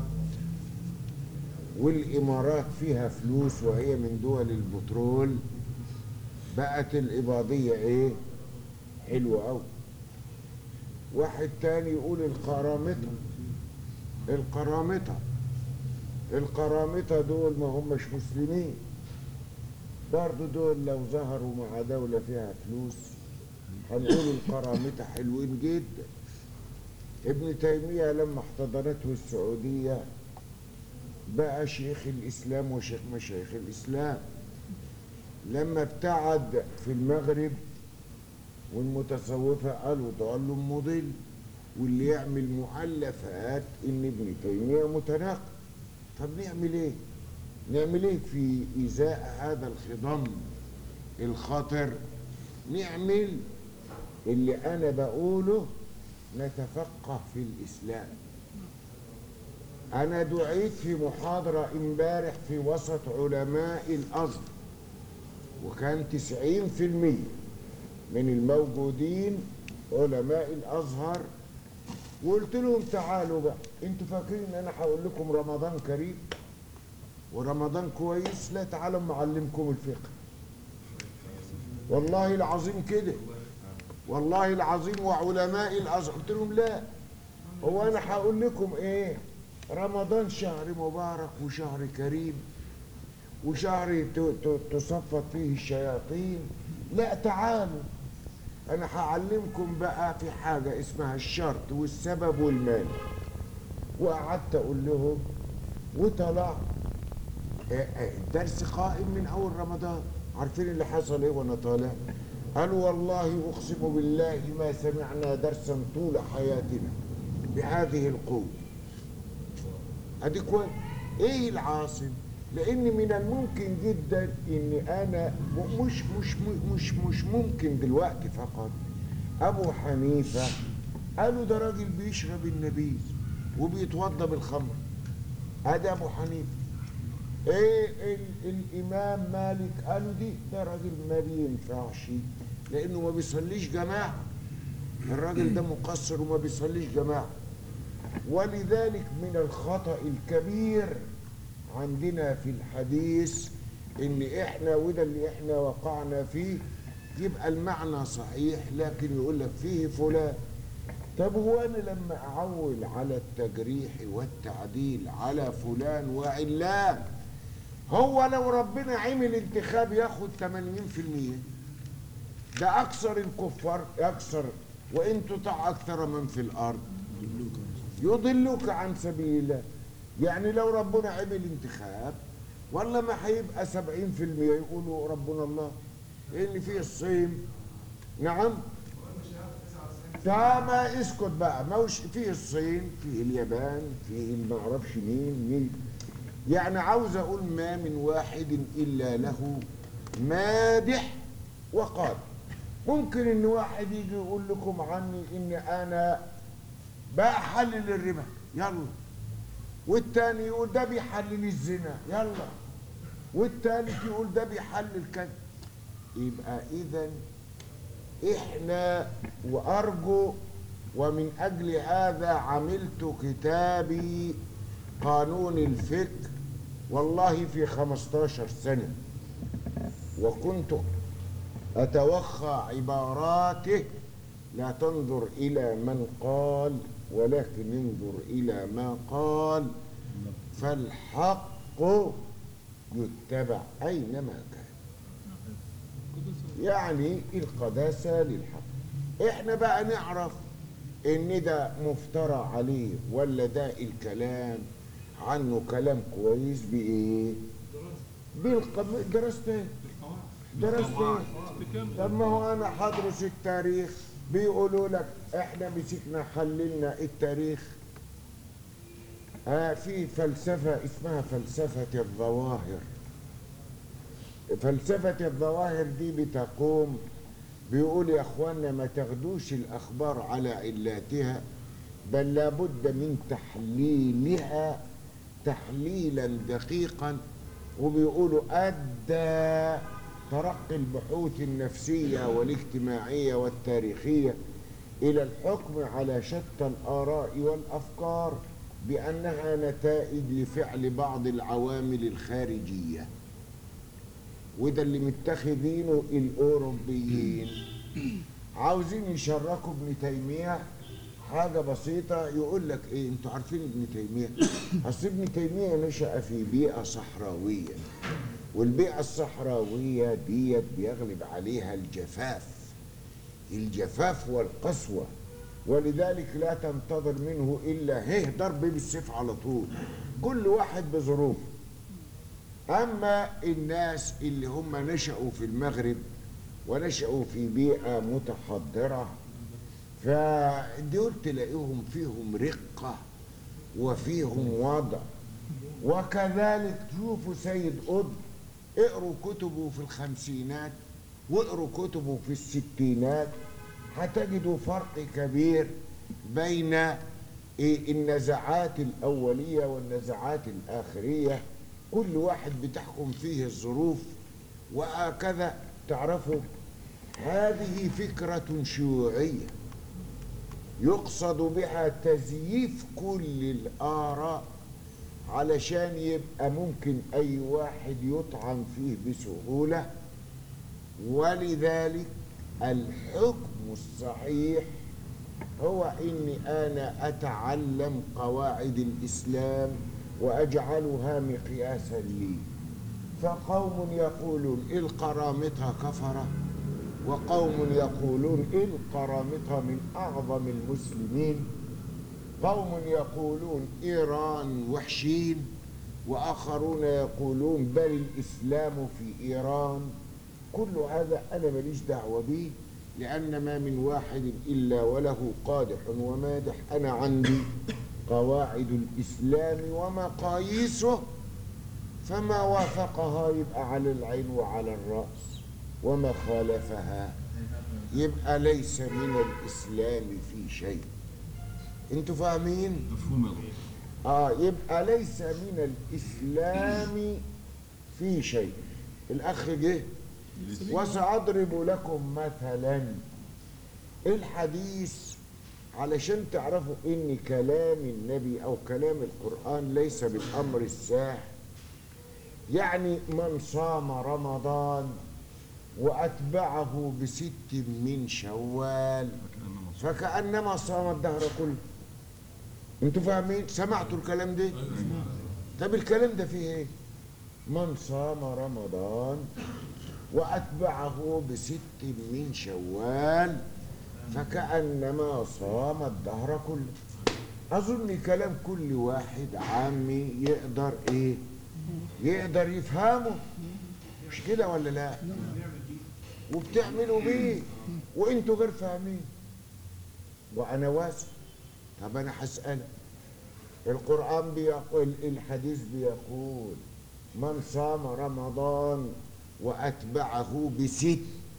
والإمارات فيها فلوس وهي من دول البترول بقت الإباضية إيه حلوة أوي واحد تاني يقول القرامطة القرامطة القرامطة دول ما همش مسلمين برضو دول لو ظهروا مع دولة فيها فلوس هنقول القرامطة حلوين جدا ابن تيمية لما احتضنته السعودية بقى شيخ الإسلام وشيخ مشايخ الإسلام لما ابتعد في المغرب والمتصوفة قالوا ضال مضل واللي يعمل مؤلفات ان ابن تيمية متناقض طب نعمل ايه نعمل ايه في ازاء هذا الخضم الخطر نعمل اللي انا بقوله نتفقه في الاسلام انا دعيت في محاضرة امبارح في وسط علماء الازهر وكان تسعين في المية من الموجودين علماء الازهر وقلت لهم تعالوا بقى انتوا فاكرين ان انا هقول لكم رمضان كريم ورمضان كويس لا تعالوا معلمكم الفقه والله العظيم كده والله العظيم وعلماء الازهر قلت لهم لا هو انا هقول لكم ايه رمضان شهر مبارك وشهر كريم وشهر ت- ت- تصفد فيه الشياطين لا تعالوا انا هعلمكم بقى في حاجة اسمها الشرط والسبب والمانع وقعدت اقول لهم وطلع آه، آه، الدرس قائم من اول رمضان عارفين اللي حصل ايه وانا طالع قالوا والله اقسم بالله ما سمعنا درسا طول حياتنا بهذه القوة ادي كويس ايه العاصم لان من الممكن جدا ان انا م- مش مش مش مش ممكن دلوقتي فقط ابو حنيفه قالوا ده راجل بيشرب النبيذ وبيتوضى بالخمر ادي ابو حنيفه ايه ال الامام مالك قالوا دي ده راجل ما بينفعش لانه ما بيصليش جماعه الراجل ده مقصر وما بيصليش جماعه ولذلك من الخطأ الكبير عندنا في الحديث ان احنا وده اللي احنا وقعنا فيه يبقى المعنى صحيح لكن يقول لك فيه فلان طب هو انا لما اعول على التجريح والتعديل على فلان وعلان هو لو ربنا عمل انتخاب ياخد 80% ده اكثر الكفار اكثر وان تطع اكثر من في الارض يضلوك عن سبيل الله يعني لو ربنا عمل انتخاب والله ما هيبقى 70% يقولوا ربنا الله اللي فيه الصين نعم ما اسكت بقى ما وش فيه الصين فيه اليابان فيه ما اعرفش مين مين يعني عاوز اقول ما من واحد الا له مادح وقال ممكن ان واحد يجي يقول لكم عني ان انا بحلل الربا يلا والتاني يقول ده بيحلل الزنا يلا والتالت يقول ده بيحلل كذا يبقى اذا احنا وارجو ومن اجل هذا عملت كتابي قانون الفكر والله في 15 سنة وكنت اتوخى عباراته لا تنظر الى من قال ولكن انظر الى ما قال فالحق يتبع اينما كان يعني القداسة للحق احنا بقى نعرف ان ده مفترى عليه ولا ده الكلام عنه كلام كويس بايه بالقم... درستين درستين طب ما هو انا هدرس التاريخ بيقولوا لك احنا مسكنا حللنا التاريخ آه في فلسفة اسمها فلسفة الظواهر فلسفة الظواهر دي بتقوم بيقول يا اخوانا ما تاخدوش الاخبار على علاتها بل لابد من تحليلها تحليلا دقيقا وبيقولوا ادى ترقي البحوث النفسيه والاجتماعيه والتاريخيه الى الحكم على شتى الاراء والافكار بانها نتائج لفعل بعض العوامل الخارجيه وده اللي متخذينه الاوروبيين عاوزين يشركوا ابن تيميه حاجه بسيطه يقول لك ايه انتوا عارفين ابن تيميه اصل ابن تيميه نشا في بيئه صحراويه والبيئه الصحراويه ديت بيغلب عليها الجفاف الجفاف والقسوه ولذلك لا تنتظر منه الا هيه ضرب بالسيف على طول كل واحد بظروفه أما الناس اللي هم نشأوا في المغرب ونشأوا في بيئة متحضرة فدول تلاقيهم فيهم رقة وفيهم وضع وكذلك تشوفوا سيد قطب اقروا كتبه في الخمسينات واقروا كتبه في الستينات هتجدوا فرق كبير بين إيه النزعات الأولية والنزعات الآخرية كل واحد بتحكم فيه الظروف وهكذا تعرفوا هذه فكرة شيوعية يقصد بها تزييف كل الآراء علشان يبقى ممكن أي واحد يطعن فيه بسهولة ولذلك الحكم الصحيح هو إني أنا أتعلم قواعد الإسلام وأجعلها مقياسا لي فقوم يقولون القرامطة كفرة وقوم يقولون القرامطة من أعظم المسلمين قوم يقولون إيران وحشين وآخرون يقولون بل الإسلام في إيران كل هذا أنا ماليش دعوة به لأن ما من واحد إلا وله قادح ومادح أنا عندي قواعد الإسلام ومقاييسه فما وافقها يبقى على العين وعلى الرأس وما خالفها يبقى ليس من الإسلام في شيء انتوا فاهمين؟ مفهوم يا دكتور اه يبقى ليس من الإسلام في شيء الأخ جه وسأضرب لكم مثلا الحديث علشان تعرفوا ان كلام النبي او كلام القرآن ليس بالامر الساح يعني من صام رمضان واتبعه بست من شوال فكأنما صام الدهر كله انتوا فاهمين سمعتوا الكلام ده طب الكلام ده فيه ايه من صام رمضان واتبعه بست من شوال فكأنما صام الدهر كله أظن كلام كل واحد عامي يقدر إيه يقدر يفهمه مش كده ولا لا وبتعملوا بيه وانتوا غير فاهمين وأنا واثق طب أنا هسألك القرآن بيقول الحديث بيقول من صام رمضان وأتبعه بست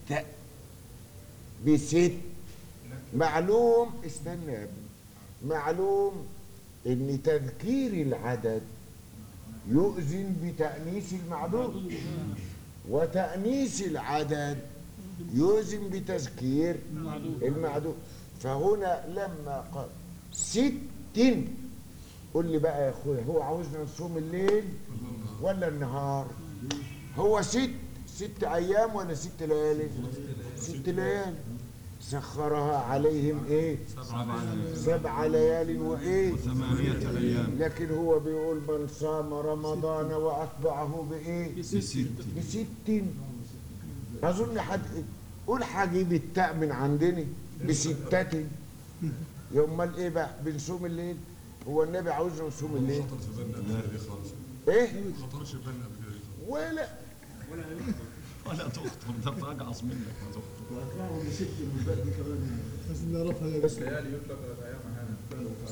بست معلوم استنى يا ابني معلوم ان تذكير العدد يؤذن بتأنيس المعدود وتأنيس العدد يؤذن بتذكير المعدود فهنا لما قال ست قول لي بقى يا اخويا هو عاوزنا نصوم الليل ولا النهار هو ست ست ايام ولا ست ليالي ست ليالي سخرها عليهم ايه سبع ليال وايه ثمانية أيام لكن هو بيقول من صام رمضان واتبعه بايه بست بست اظن حد قول هجيب التاء من عندنا بستة يوم امال ايه بقى بنصوم الليل هو النبي عاوزنا نصوم الليل خطر في بالنا قبل كده دي خالص ايه ما خطرش في بالنا قبل كده دي ولا ولا تخطر ده ترجعص منك ما تخطر بس نعرفها يا اسمع.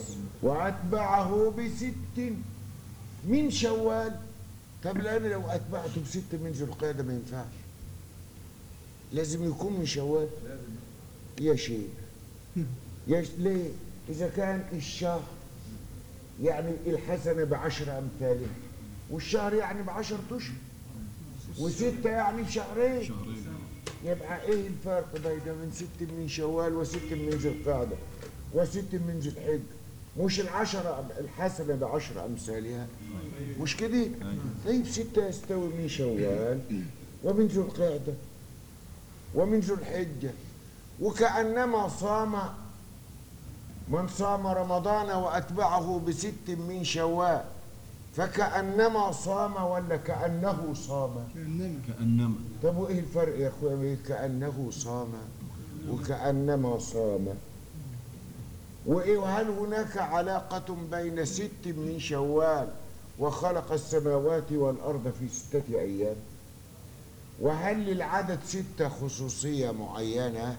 وأتبعه بست من شوال طب لأن لو أتبعته بست من ذو القعدة ما ينفعش لازم يكون من شوال يا شيخ يا ش... ليه؟ إذا كان الشهر يعني الحسنة بعشر أمثالها والشهر يعني بعشر أشهر وستة يعني بشهرين شهرين يبقى ايه الفرق بين من ست من شوال وست من ذي القعدة وست من ذي الحجة مش العشرة الحسنة بعشر أمثالها مش كده طيب ستة يستوي من شوال ومن ذي القعدة ومن ذي الحجة وكأنما صام من صام رمضان وأتبعه بست من شوال فكأنما صام ولا كأنه صام كأنما كأنما طب وايه الفرق يا اخويا بين كانه صام وكانما صام وايه وهل هناك علاقه بين ست من شوال وخلق السماوات والارض في سته ايام وهل للعدد سته خصوصيه معينه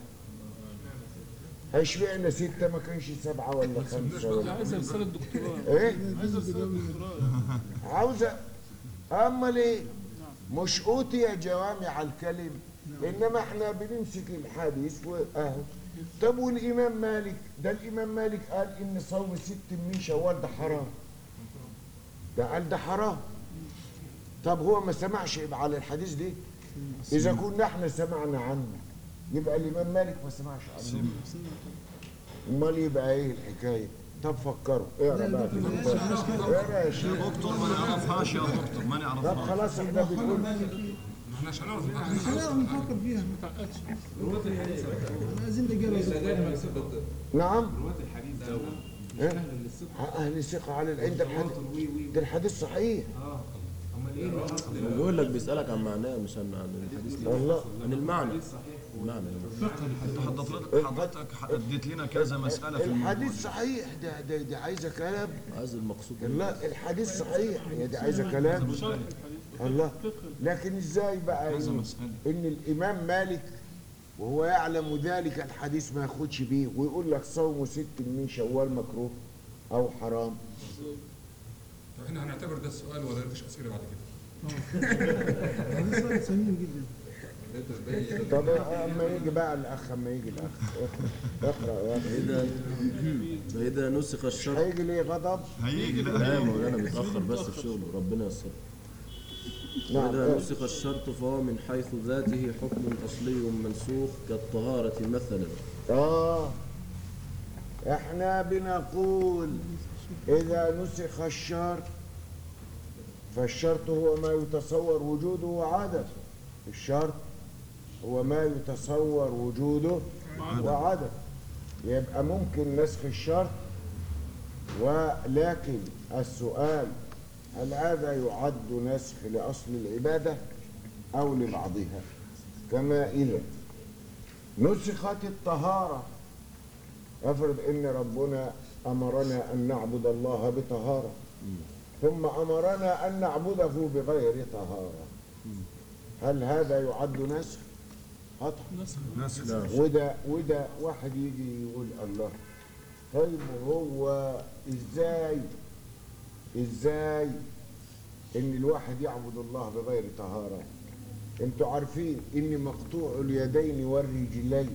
اشمعنى سته ما كانش سبعه ولا خمسه ده ولا عايز رسالة دكتوراه ايه عايز رسالة دكتوراه عاوزة امال ايه مش اوتي جوامع الكلم انما احنا بنمسك الحديث واهو طب والامام مالك ده الامام مالك قال ان صوم ست من شوال ده حرام ده قال ده حرام طب هو ما سمعش على الحديث ده اذا كنا احنا سمعنا عنه يبقى الامام مالك ما سمعش عنه امال يبقى ايه الحكايه طب فكروا اقرا بقى في الكتاب. اقرا يا شيخ يا دكتور ما نعرفهاش يا دكتور ما طب نعرفهاش خلاص احنا بنقول احنا مش هنعرف خلينا نفكر فيها ما تعقدش احنا عايزين الاجابه نعم إيه؟ اهل الثقه على ال- عند الحديث ده الحديث صحيح بيقول لك بيسألك عن معناه مش عن عن الحديث ليه؟ والله عن المعنى المعنى حضرتك حضرتك اديت لنا كذا مسألة في الموضوع الحديث صحيح ده ده دي عايزه كلام عايز المقصود لا الحديث صحيح هي دي عايزه كلام الله لكن ازاي بقى كذا إن, مسألة ان الامام مالك وهو يعلم ذلك الحديث ما ياخدش بيه ويقول لك صوم ست من شوال مكروه او حرام طب احنا هنعتبر ده السؤال ولا مفيش اسئله بعد كده هذا سؤال سمين جدا طب اما يجي بقى الاخ اما يجي الاخ اقرا اقرا يا أخي. فإذا فإذا نسخ الشرط هيجي ليه غضب هيجي لا لا يا مولانا بيتأخر بس في شغله ربنا يسر نعم فإذا اقرأ. نسخ الشرط فهو من حيث ذاته حكم أصلي منسوخ كالطهارة مثلا آه إحنا بنقول إذا نسخ الشرط فالشرط هو ما يتصور وجوده وعدمه الشرط هو ما يتصور وجوده وعدمه يبقى ممكن نسخ الشرط ولكن السؤال هل هذا يعد نسخ لأصل العبادة أو لبعضها كما إذا نسخت الطهارة افرض ان ربنا امرنا ان نعبد الله بطهارة ثم امرنا ان نعبده بغير طهارة هل هذا يعد نسخ؟ قطعا نسخ وده وده واحد يجي يقول الله طيب هو ازاي ازاي ان الواحد يعبد الله بغير طهارة انتوا عارفين ان مقطوع اليدين والرجلين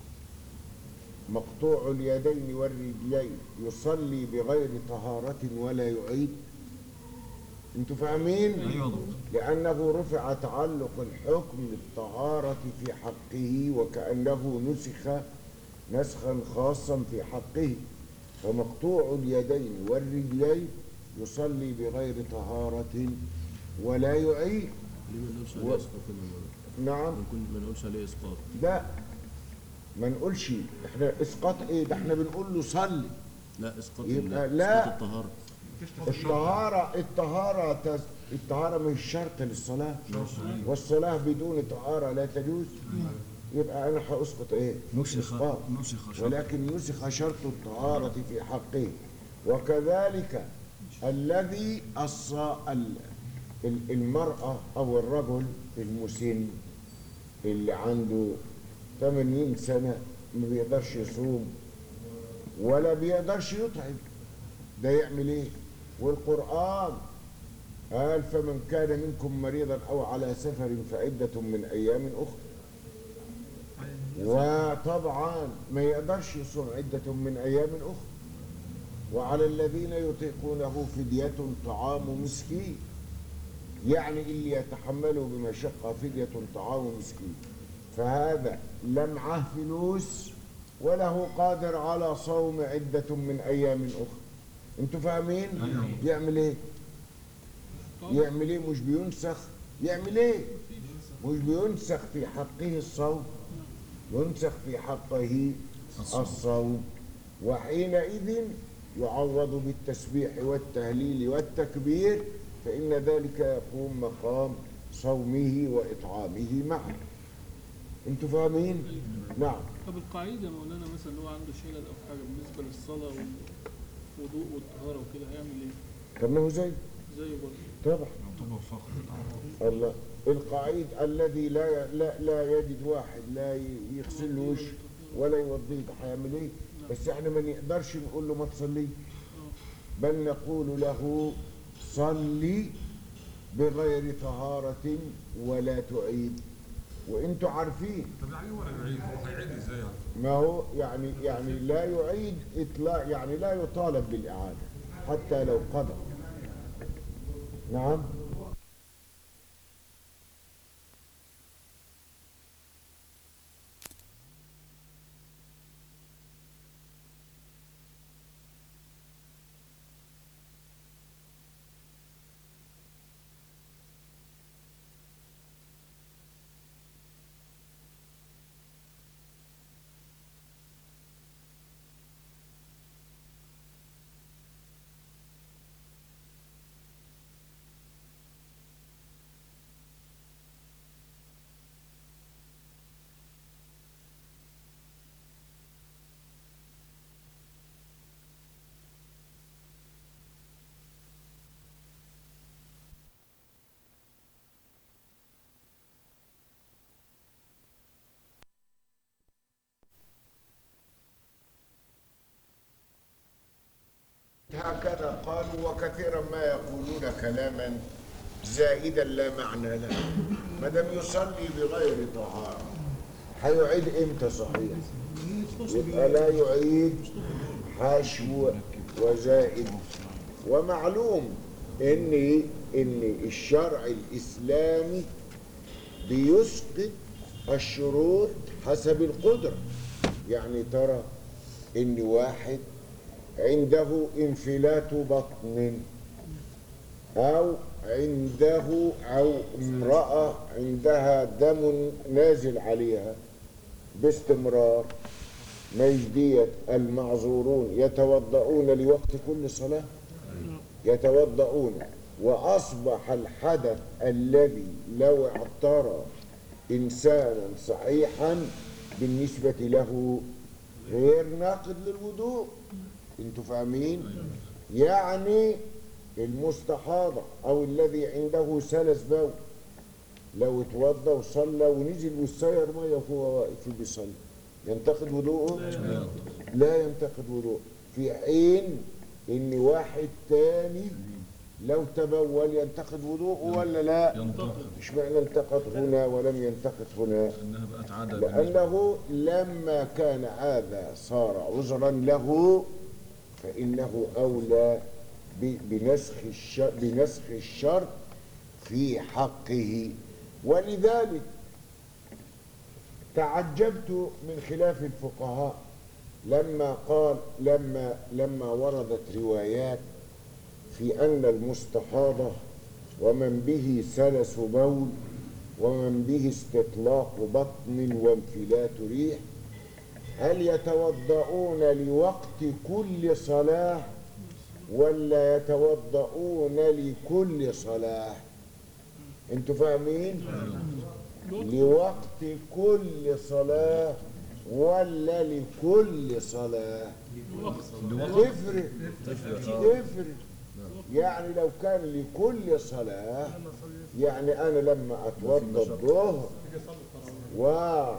مقطوع اليدين والرجلين يصلي بغير طهارة ولا يعيد انتوا فاهمين ايوه يا دكتور لأنه رفع تعلق الحكم بالطهارة في حقه وكأنه نسخ نسخا خاصا في حقه فمقطوع اليدين والرجلين يصلي بغير طهارة ولا يعيد ليه ما نقولش عليه إسقاط يا مولانا؟ نعم ما نكون- ما نقولش عليه إسقاط لا ما نقولش احنا اسقاط ايه ده احنا بنقول له صلي لا إسقاط يبقى ال- لا. إسقاط الطهارة الطهارة الطهارة تز... الطهارة مش شرط للصلاة والصلاة بدون طهارة لا تجوز يبقى أنا هأسقط إيه؟ نسخ إسقاط نسخ شرط ولكن نسخ شرط الطهارة في حقه وكذلك الذي أصى ال- ال- المرأة أو الرجل المسن اللي عنده 80 سنة ما بيقدرش يصوم ولا بيقدرش يطعم ده يعمل ايه والقرآن قال فمن كان منكم مريضا او على سفر فعدة من ايام اخرى وطبعا ما يقدرش يصوم عدة من ايام اخرى وعلى الذين يطيقونه فدية طعام مسكين يعني اللي يتحمله بمشقة فدية طعام مسكين فهذا لا معاه فلوس ولا هو قادر على صوم عدة من أيام أخرى انتوا فاهمين؟ يعمل ايه؟ يعمل ايه مش بينسخ؟ يعمل ايه؟ مش بينسخ في حقه الصوم ينسخ في حقه الصوم وحينئذ يعوض بالتسبيح والتهليل والتكبير فإن ذلك يقوم مقام صومه وإطعامه معا انتوا فاهمين؟ نعم طب القاعدة يا مولانا مثلا اللي هو عنده شلل أو حاجة بالنسبة للصلاة والوضوء والطهارة وكده هيعمل إيه؟ طب ما هو زي زي برضه طبعا يعتبر فخر الله القعيد الذي لا لا لا يجد واحد لا ي- يغسل له وشه ولا يوضيه ده هيعمل ايه؟ بس احنا ما نقدرش نقول له ما تصليش بل نقول له صلي بغير طهارة ولا تعيد وانتوا عارفين طب يعني هو لا يعيد هو هيعيد ازاي يعني؟ ما هو يعني يعني لا يعيد اطلاق يعني لا يطالب بالاعاده حتى لو قضى نعم هكذا قالوا وكثيرا ما يقولون كلاما زائدا لا معنى له ما دام يصلي بغير طهارة هيعيد امتى صحيح؟ يبقى لا يعيد حشو وزائد ومعلوم ان ان الشرع الاسلامي بيسقط الشروط حسب القدرة يعني ترى ان واحد عنده انفلات بطن أو عنده أو امرأة عندها دم نازل عليها باستمرار مجدية المعذورون يتوضؤون لوقت كل صلاة يتوضؤون وأصبح الحدث الذي لو اعترى إنسانا صحيحا بالنسبة له غير ناقض للوضوء انتوا فاهمين يعني المستحاضة او الذي عنده سلس بول لو اتوضى وصلى ونزل والسير ميه وهو واقف بيصلي ينتقد وضوءه لا ينتقد وضوءه في حين ان واحد تاني لو تبول ينتقد وضوءه ولا لا ينتقد مش معنى انتقد هنا ولم ينتقد هنا انها بقت عاده بالنسبه لأنه لما كان هذا صار عذرا له فإنه أولى ب- بنسخ الشرط, بنسخ الشرط في حقه ولذلك تعجبت من خلاف الفقهاء لما قال لما لما وردت روايات في أن المستحاضة ومن به سلس بول ومن به استطلاق بطن وانفلات ريح هل يتوضؤون لوقت كل صلاة ولا يتوضؤون لكل صلاة انتوا فاهمين لوقت كل صلاة ولا لكل صلاة تفرق تفرق يعني لو كان لكل صلاة يعني أنا لما أتوضى الظهر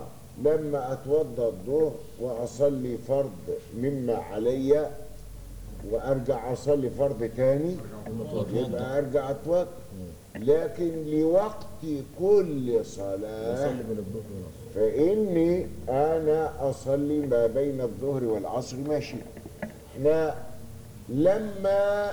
ولما أتوضى الظهر وأصلي فرض مما علي وارجع اصلي فرض تاني يبقى ارجع اتوضا لكن لوقت كل صلاه يصلي بين الظهر والعصر فإني أنا أصلي ما بين الظهر والعصر ماشي احنا لما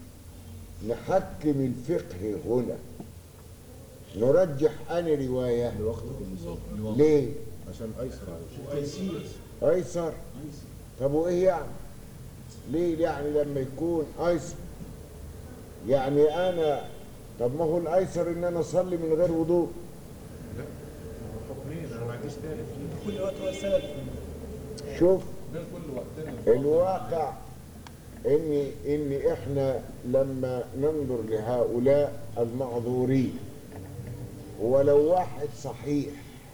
نحكم الفقه هنا نرجح أنا رواية لوقت كل صلاة ليه؟ عشان ايسر على أيسر طب وإيه يعني؟ ليه يعني لما يكون أيسر يعني أنا طب ما هو الأيسر إن أنا أصلي من غير وضوء كل وقت هو السبب شوف بين كل وقتين الواقع ان ان احنا لما ننظر لهؤلاء المعذورين ولو واحد صحيح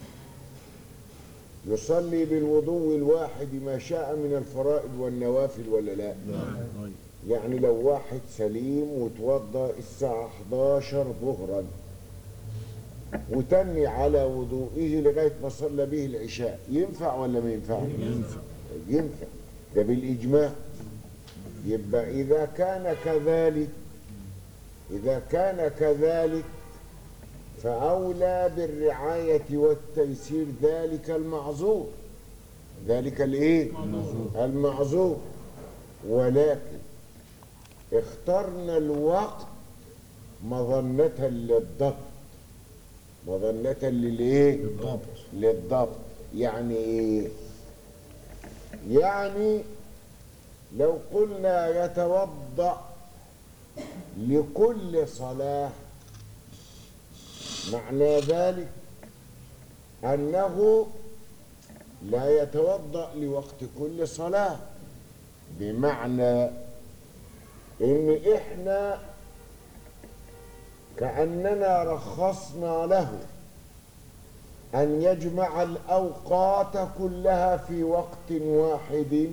يصلي بالوضوء الواحد ما شاء من الفرائض والنوافل ولا لا يعني لو واحد سليم وتوضا الساعة 11 ظهرا وتني على وضوئه لغاية ما صلى به العشاء ينفع ولا ما ينفعش؟ ينفع ينفع ده بالإجماع يبقى إذا كان كذلك إذا كان كذلك فأولى بالرعاية والتيسير ذلك المعذور ذلك الإيه؟ المعذور ولكن اخترنا الوقت مظنة للضبط مظنة للإيه؟ للضبط للضبط يعني إيه؟ يعني لو قلنا يتوضأ لكل صلاة معنى ذلك أنه لا يتوضأ لوقت كل صلاة بمعنى إن إحنا كأننا رخصنا له أن يجمع الأوقات كلها في وقت واحد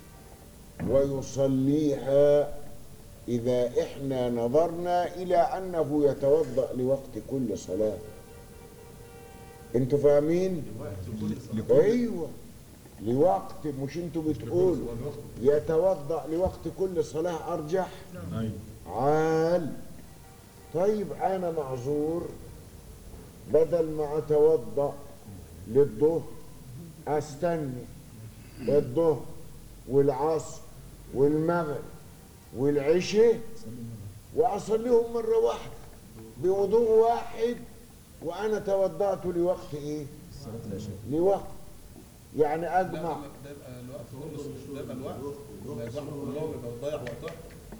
ويصليها إذا إحنا نظرنا إلى أنه يتوضأ لوقت كل صلاة أنتوا فاهمين؟ أيوة لوقت مش أنتوا بتقولوا يتوضأ لوقت كل صلاة أرجح عال طيب أنا معذور بدل ما أتوضأ للظهر أستني الظهر والعصر والمغرب والعشاء وأصليهم مرة واحدة بوضوء واحد وأنا توضأت لوقت إيه؟ صلاة العشاء لوقت يعني لا أجمع ده يبقى الوقت كله ده يبقى الوقت ده يبقى كلهم يبقى ضيع وقتها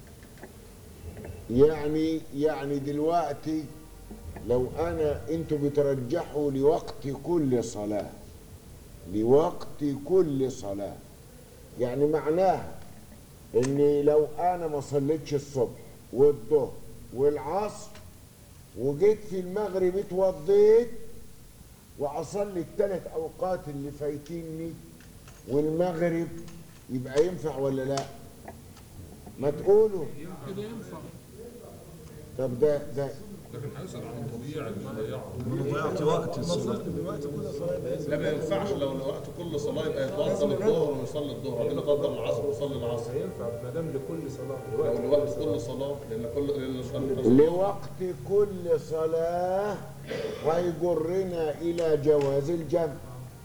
يعني يعني دلوقتي لو انا انتوا بترجحوا لوقت كل صلاة لوقت كل صلاة يعني معناها اني لو انا ما صليتش الصبح والظهر والعصر وجيت في المغرب اتوضيت واصلي الثلاث اوقات اللي فايتيني والمغرب يبقى ينفع ولا لا ما تقولوا كده ينفع طب ده ده لكن هيسأل عن الطبيعي اللي ضيعه ضيعت وقت الصلاة لا ما ينفعش لو وقت كل صلاه يبقى يتوضا للظهر ويصلي الظهر ولا يتوضا للعصر ويصلي العصر ينفع ما دام لكل صلاه لو لوقت كل صلاه لان كل لأن- لوقت كل صلاة هيجرنا إلى جواز الجمع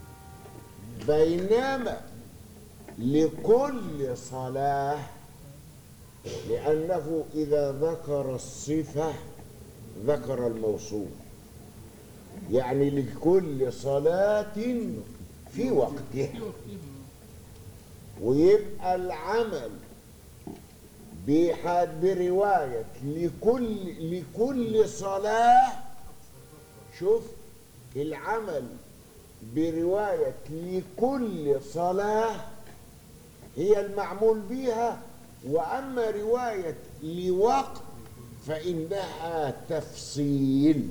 بينما لكل صلاة لأنه إذا ذكر الصفة ذكر الموصول يعني لكل صلاة في وقتها ويبقى العمل بحد برواية لكل لكل صلاة شوف العمل برواية لكل صلاة هي المعمول بها وأما رواية لوقت فإنها تفصيل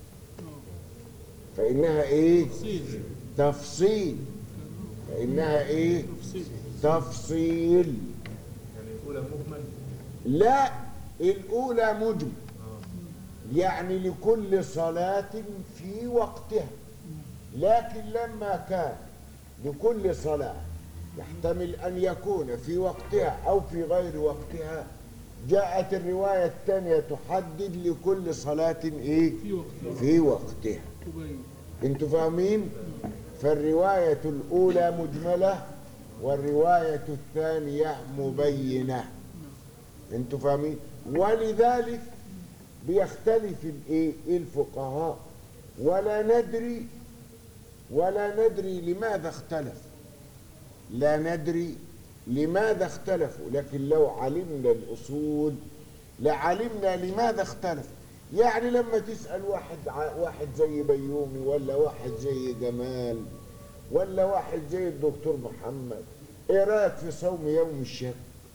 فإنها إيه؟ تفصيل تفصيل فإنها إيه؟ تفصيل تفصيل يعني الاولى مجمل لا الأولى مجمل يعني لكل صلاة في وقتها لكن لما كان لكل صلاة يحتمل أن يكون في وقتها أو في غير وقتها جاءت الرواية الثانية تحدد لكل صلاة إيه؟ في وقتها في وقتها تبين انتوا فاهمين فالرواية الأولى مجملة والرواية الثانية مبينة انتوا فاهمين ولذلك بيختلف الايه الفقهاء ولا ندري ولا ندري لماذا اختلف لا ندري لماذا اختلفوا لكن لو علمنا الأصول لعلمنا لماذا اختلف يعني لما تسأل واحد ع- واحد زي بيومي ولا واحد زي جمال ولا واحد زي الدكتور محمد ايه رأيك في صوم يوم الشك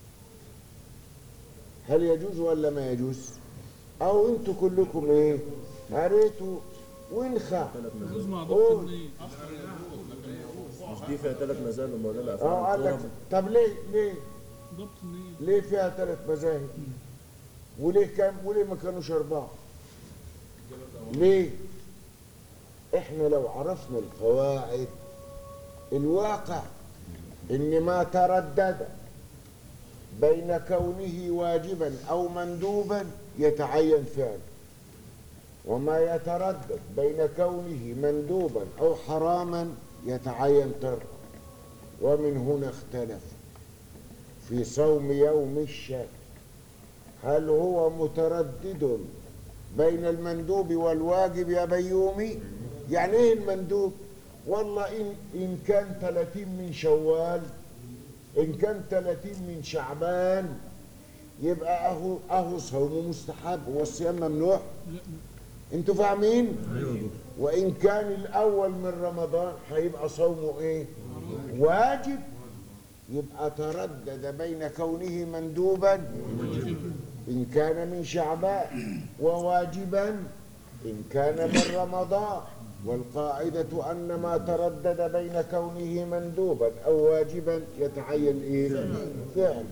هل يجوز ولا ما يجوز او انتوا كلكم ايه قريتوا وانخا يجوز مع ضبط قول. النية مش دي فيها ثلاث مذاهب مولانا اه قال لك أفعال طب ليه ليه ضبط النية ليه فيها ثلاث مذاهب وليه كام وليه ما كانوش اربعه ليه احنا لو عرفنا القواعد الواقع ان ما تردد بين كونه واجبا او مندوبا يتعين فعله وما يتردد بين كونه مندوبا او حراما يتعين تركه ومن هنا اختلف في صوم يوم الشك هل هو متردد بين المندوب والواجب يا بيومي يعني ايه المندوب والله إن, إن كان 30 من شوال إن كان 30 من شعبان يبقى أهو أهو صوم مستحب هو الصيام ممنوع انتوا فاهمين وإن كان الأول من رمضان هيبقى صومه إيه واجب يبقى تردد بين كونه مندوبا إن كان من شعبان وواجبا إن كان من رمضان والقاعدة أن ما تردد بين كونه مندوبا أو واجبا يتعين إيه؟ فعل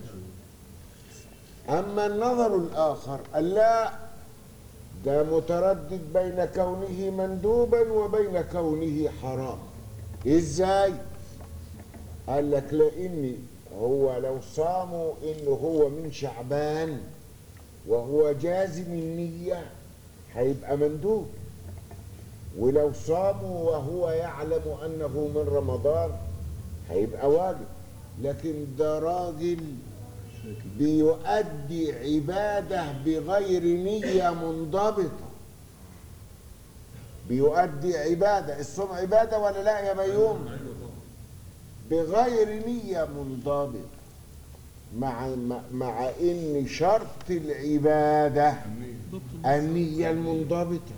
أما النظر الآخر لا ده متردد بين كونه مندوبا وبين كونه حرام إزاي؟ قال لك لاني هو لو صاموا انه هو من شعبان وهو جازم النية هيبقى مندوب ولو صاموا وهو يعلم انه من رمضان هيبقى واجب لكن ده راجل بيؤدي عبادة بغير نية منضبطة بيؤدي عبادة الصوم عبادة ولا لا يا بيوم بغير نية منضبطة مع مع- مع ان شرط العبادة النية المنضبطة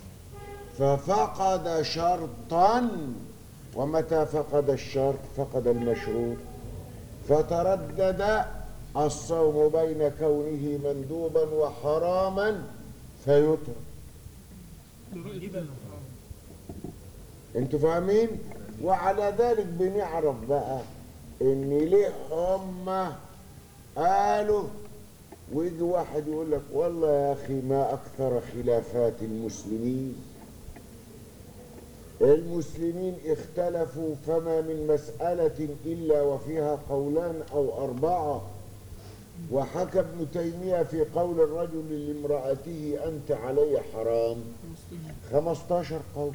ففقد شرطا ومتى فقد الشرط فقد المشروط فتردد الصوم بين كونه مندوبا وحراما فيترك انتوا فاهمين وعلى ذلك بنعرف بقى ان ليه هم قالوا ويجي واحد يقول لك والله يا اخي ما اكثر خلافات المسلمين المسلمين اختلفوا فما من مسألة إلا وفيها قولان أو أربعة وحكى ابن تيمية في قول الرجل لامرأته أنت علي حرام 15 قول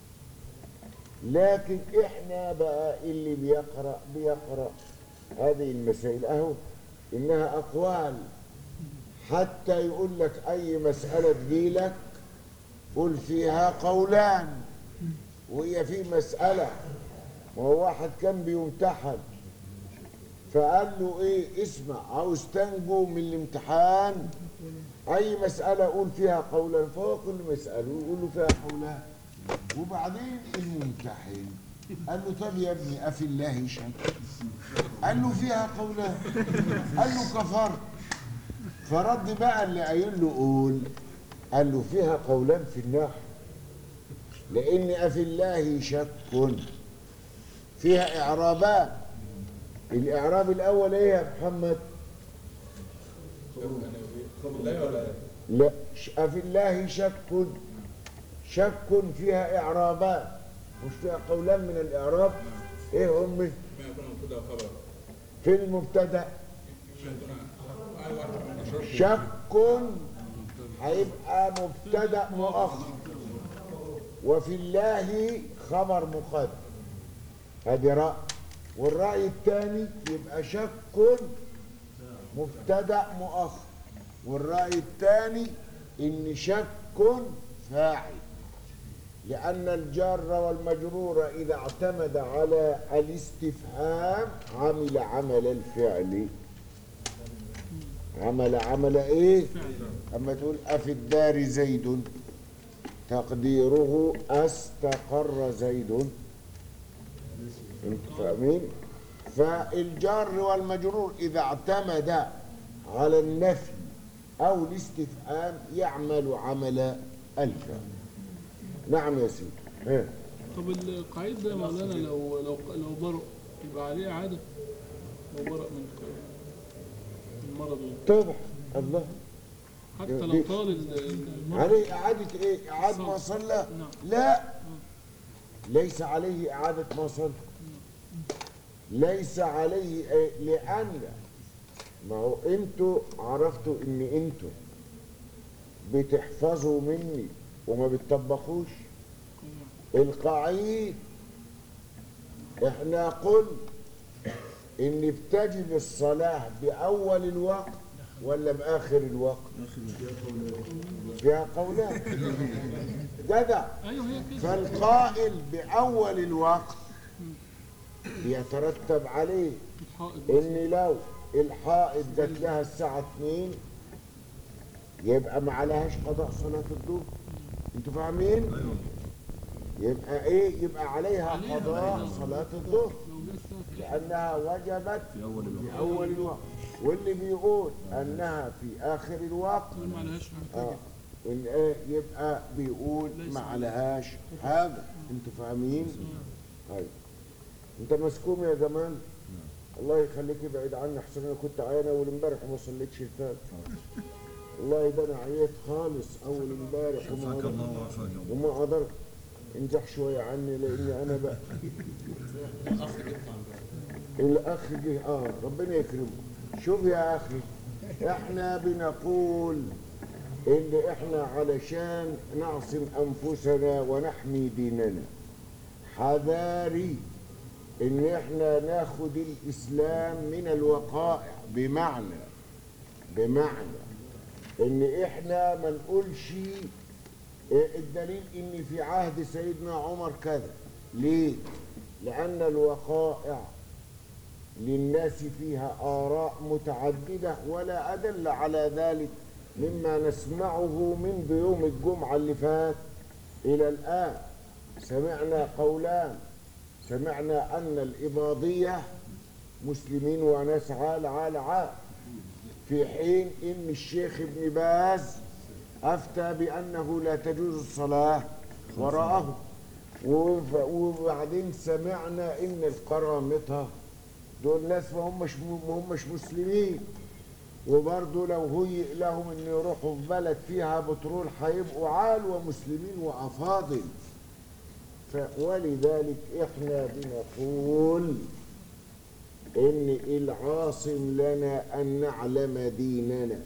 لكن احنا بقى اللي بيقرأ بيقرأ هذه المسائل اهو انها اقوال حتى يقول لك اي مسألة تجيلك قل فيها قولان وهي في مسألة وهو واحد كان بيمتحن فقال له ايه اسمع عاوز تنجو من الامتحان اي مسألة قول فيها قولا فهو كل مسألة يقول له فيها قولان وبعدين الممتحن قال له طب يا ابني أفي الله شك قال له فيها قولان قال له كفرت فرد بقى اللي قايل له قول قال له فيها قولان في النحو لأن أفي الله شك فيها إعرابات الإعراب الأول إيه يا محمد؟ لا ش- أفي الله شك شك فيها إعرابات مش فيها قولان من الإعراب إيه هم يكون مبتدا وخبر في المبتدا اي واحد اشرت شك هيبقى مبتدا مؤخر وفي الله خبر مقدم ادي راي والراي الثاني يبقى شك مبتدا مؤخر والراي الثاني ان شك فاعل لأن الجار والمجرور إذا اعتمد على الاستفهام عمل عمل الفعل عمل عمل إيه؟ أما تقول أفي الدار زيد تقديره أستقر زيد انتوا فاهمين؟ فالجار والمجرور إذا اعتمد على النفي أو الاستفهام يعمل عمل الفعل نعم يا سيدي ها. طب القعيد ده يا مولانا لو لو لو برق يبقى عليه إعادة لو برق من المرض يعني. طبعا الله حتى لو طال ال- المرض عليه إعادة إيه؟ إعادة ما صلى؟ نعم. لا ليس عليه إعادة ما صلى ليس عليه إيه؟ لأن ما هو أنتوا عرفتوا إن أنتوا بتحفظوا مني وما بتطبقوش القعيد احنا قلنا ان بتجب الصلاة بأول الوقت ولا بآخر الوقت فيها قولان جدع ايوه هي كده فالقائل بأول الوقت يترتب عليه الحائط ان لو الحائط جات لها الساعة 2 يبقى ما عليهاش قضاء صلاة الظهر انتوا فاهمين؟ يبقى ايه؟ يبقى عليها عليها قضاء صلاة الظهر لو جه الساعة لأنها وجبت في أول الوقت في أول الوقت واللي بيقول أنها في آخر الوقت تقول ما عليهاش حاجة اه إن إيه يبقى بيقول ليس ما عليهاش حاجة انتوا فاهمين؟ طيب انت مسكوم يا جمال؟ الله يخليك ابعد عني احسن انا كنت عيان اول امبارح وما صليتش الفجر والله ده انا عييت خالص اول امبارح وما عافاك قدرت- الله وعافاك الله وما قدرت انزح شويه عني لاني انا بقى الاخ جه اه ربنا يكرمه شوف يا اخي احنا بنقول ان احنا علشان نعصم انفسنا ونحمي ديننا حذاري ان احنا ناخد الاسلام من الوقائع بمعنى بمعنى ان احنا ما نقولش إيه الدليل ان في عهد سيدنا عمر كذا ليه لان الوقائع للناس فيها آراء متعددة ولا أدل على ذلك مما نسمعه منذ يوم الجمعة اللي فات إلى الآن سمعنا قولان سمعنا أن الإباضية مسلمين وناس عال عال عال في حين إن الشيخ ابن باز أفتى بأنه لا تجوز الصلاة وراءه وف- وبعدين سمعنا إن القرامطة دول ناس ما همش ما همش مسلمين وبرضه لو هيئ لهم ان يروحوا في بلد فيها بترول هيبقوا عال ومسلمين وافاضل ف- ولذلك احنا بنقول ان العاصم لنا ان نعلم ديننا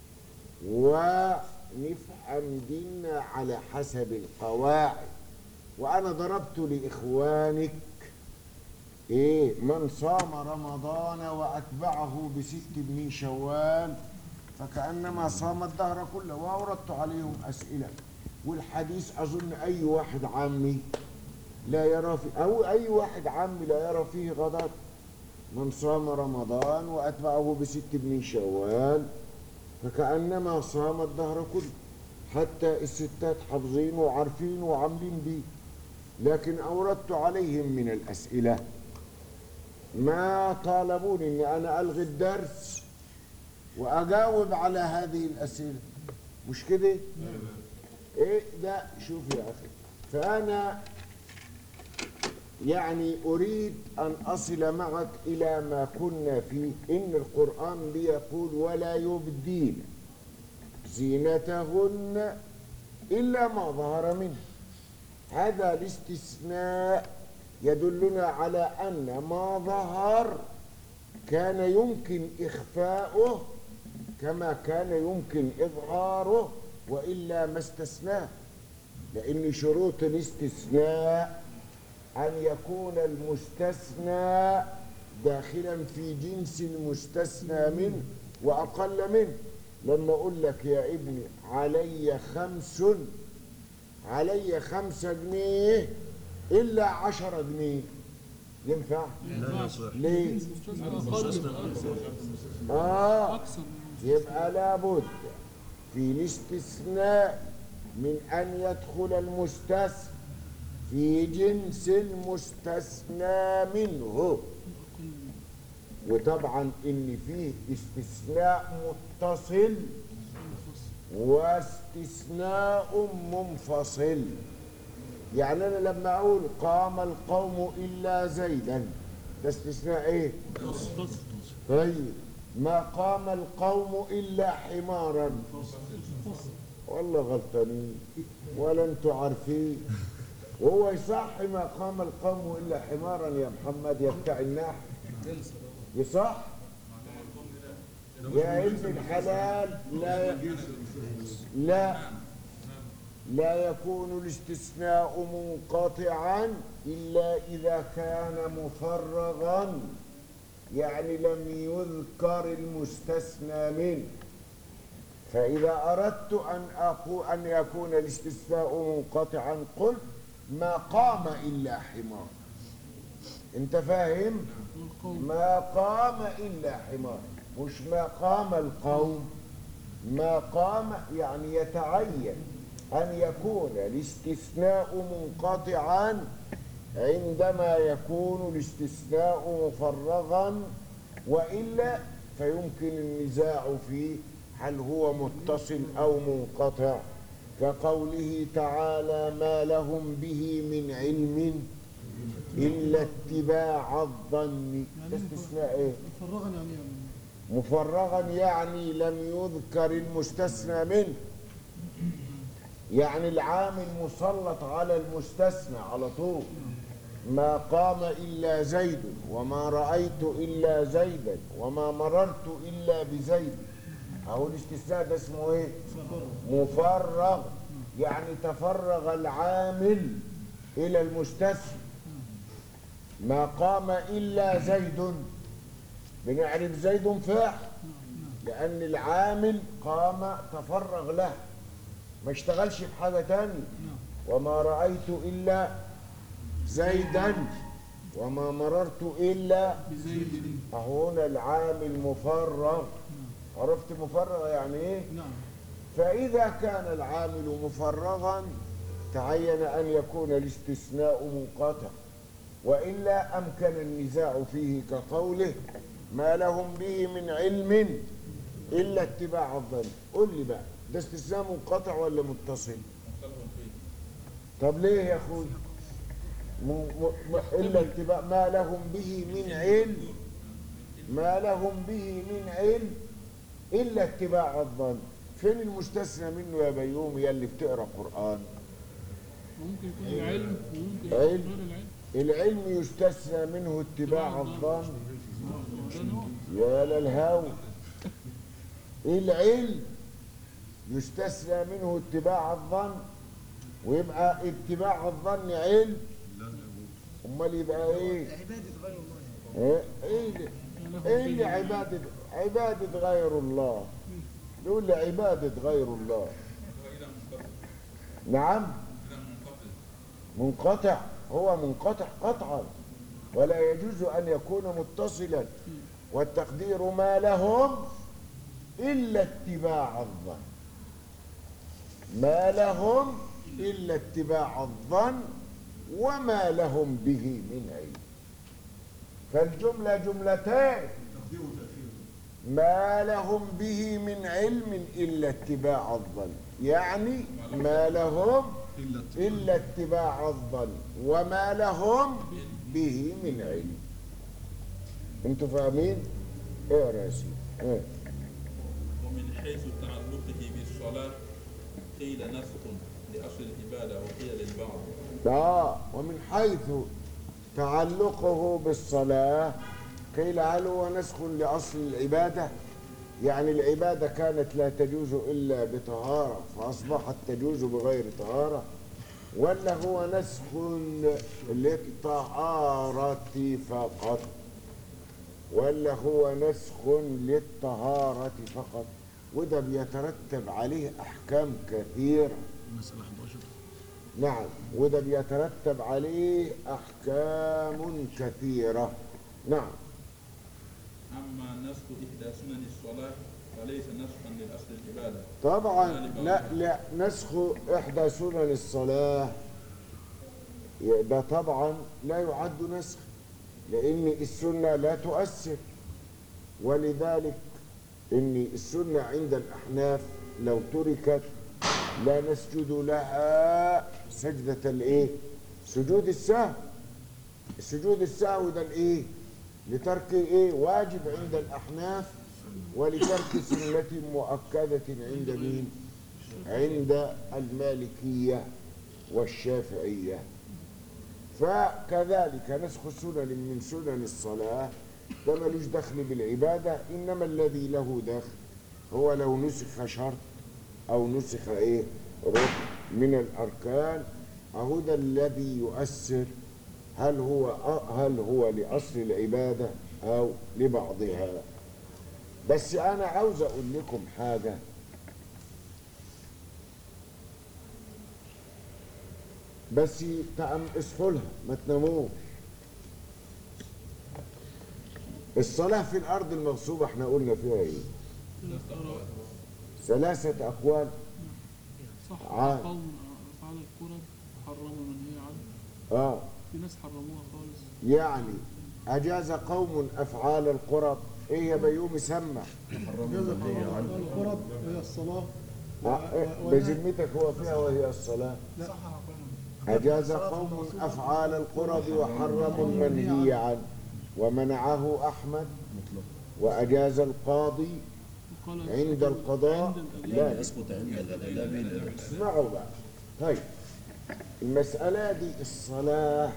ونفهم ديننا على حسب القواعد وانا ضربت لاخوانك ايه من صام رمضان واتبعه بست من شوال فكانما صام الدهر كله واوردت عليهم اسئله والحديث اظن اي واحد عامي لا يرى في او اي واحد عامي لا يرى فيه غضب من صام رمضان واتبعه بست من شوال فكانما صام الدهر كله حتى الستات حافظين وعارفين وعاملين بيه لكن اوردت عليهم من الاسئله ما طالبوني اني انا الغي الدرس واجاوب على هذه الاسئله مش كده ايه ده شوف يا اخي فانا يعني اريد ان اصل معك الى ما كنا فيه ان القران بيقول ولا يبدين زينتهن الا ما ظهر منه هذا الاستثناء يدلنا على أن ما ظهر كان يمكن إخفاؤه كما كان يمكن إظهاره وإلا ما استثناه لأن شروط الاستثناء أن يكون المستثنى داخلا في جنس المستثنى منه وأقل منه لما أقول لك يا ابني علي خمس علي خمسة جنيه إلا عشرة جنيه ينفع؟ لا يصح ليه؟ أقل آه أكثر يبقى لابد في الاستثناء من أن يدخل المستثنى في جنس المستثنى منه وطبعا إن فيه استثناء متصل واستثناء منفصل يعني أنا لما أقول قام القوم إلا زيدا ده استثناء إيه؟ طيب ما قام القوم إلا حمارا والله غلطانين ولا انتوا عارفين وهو يصح ما قام القوم إلا حمارا يا محمد يا بتاع النحو يصح يا ابن الحلال لا لا لا يكون الاستثناء منقطعا إلا إذا كان مفرغا يعني لم يذكر المستثنى منه فإذا أردت أن أقول أن يكون الاستثناء منقطعا قلت ما قام إلا حمار أنت فاهم؟ ما قام إلا حمار مش ما قام القوم ما قام يعني يتعين أن يكون الاستثناء منقطعا عندما يكون الاستثناء مفرغا وإلا فيمكن النزاع فيه هل هو متصل أو منقطع كقوله تعالى ما لهم به من علم إلا اتباع الظن ده استثناء إيه؟ مفرغا يعني يعني مفرغا يعني لم يذكر المستثنى منه يعني العامل مسلط على المستثنى على طول ما قام إلا زيد وما رأيت إلا زيدا وما مررت إلا بزيد أهو الاستثناء ده اسمه إيه؟ مفرغ يعني تفرغ العامل إلى المستثنى ما قام إلا زيد بنعرف زيد فاعل لأن العامل قام تفرغ له ما اشتغلش بحاجة تانية وما رأيت إلا زيدا وما مررت إلا بزيد هنا العامل مفرغ عرفت مفرغ يعني إيه؟ نعم فإذا كان العامل مفرغا تعين أن يكون الاستثناء منقطع وإلا أمكن النزاع فيه كقوله ما لهم به من علم إلا اتباع الظن قل لي بقى ده استثناء منقطع ولا متصل طب ليه يا أخوي م- م- م- إلا اتباع ما لهم به من علم ما لهم به من علم إلا اتباع الظن فين المستثنى منه يا بيومي يا اللي بتقرا قرآن ممكن يكون العلم وممكن يكون علم. غير العلم العلم يستثنى منه اتباع الظن ده نوع يا للهوى العلم يستثنى منه اتباع الظن ويبقى اتباع الظن علم امال يبقى ايه ايه ايه اللي- ايه اللي عباده عباده غير الله يقول لي عباده غير الله نعم منقطع هو منقطع قطعا ولا يجوز ان يكون متصلا والتقدير ما لهم الا اتباع الظن ما لهم الا اتباع الظن وما لهم به من علم فالجمله جملتين ما لهم به من علم الا اتباع الظن يعني ما لهم إلا اتباع الظن وما لهم به من علم انتوا فاهمين؟ اقرا يا سيدي اه. ومن حيث تعلقه بالصلاة قيل نسق لأصل العبادة وقيل للبعض اه ومن حيث تعلقه بالصلاة قيل هل هو نسخ لأصل العبادة يعني العبادة كانت لا تجوز إلا بطهارة فأصبحت تجوز بغير طهارة ولا هو نسخ للطهارة فقط ولا هو نسخ للطهارة فقط وده بيترتب عليه أحكام كثيرة مسألة 11 نعم وده بيترتب عليه أحكام كثيرة نعم أما نسخ إحدى سنن الصلاة فليس نسخا للأصل العبادة طبعا لا لا نسخ إحدى سنن الصلاة ده طبعا لا يعد نسخ لأن السنة لا تؤثر ولذلك إن السنة عند الأحناف لو تركت لا نسجد لها سجدة الإيه؟ سجود السهو سجود السهو ده الإيه؟ لترك إيه؟ واجب عند الأحناف ولترك سنة مؤكدة عند مين؟ عند المالكية والشافعية فكذلك نسخ سنن من سنن الصلاة ده ملوش دخل بالعبادة إنما الذي له دخل هو لو نسخ شرط أو نسخ إيه ركن من الأركان أهو ده الذي يؤثر هل هو هل هو لأصل العبادة أو لبعضها بس أنا عاوز أقول لكم حاجة بس تأم اصحوا لها ما تناموش الصلاة في الأرض المغصوبة احنا قلنا فيها ايه؟ ثلاثة أقوال صح عاد. قوم أفعال القرب حرموا منهي عنه اه في ناس حرموها خالص يعني أجاز قوم أفعال القرب إيه يا بيومي سمع القرب هي الصلاة آه، إيه، بذمتك هو فيها وهي الصلاة لا أجاز قوم أفعال القرب وحرموا المنهي عنه ومنعه أحمد وأجاز القاضي وقال عند القضاء عند الأدلة. لا يسقط عند الأدلة اسمعوا بقى طيب المسألة دي الصلاة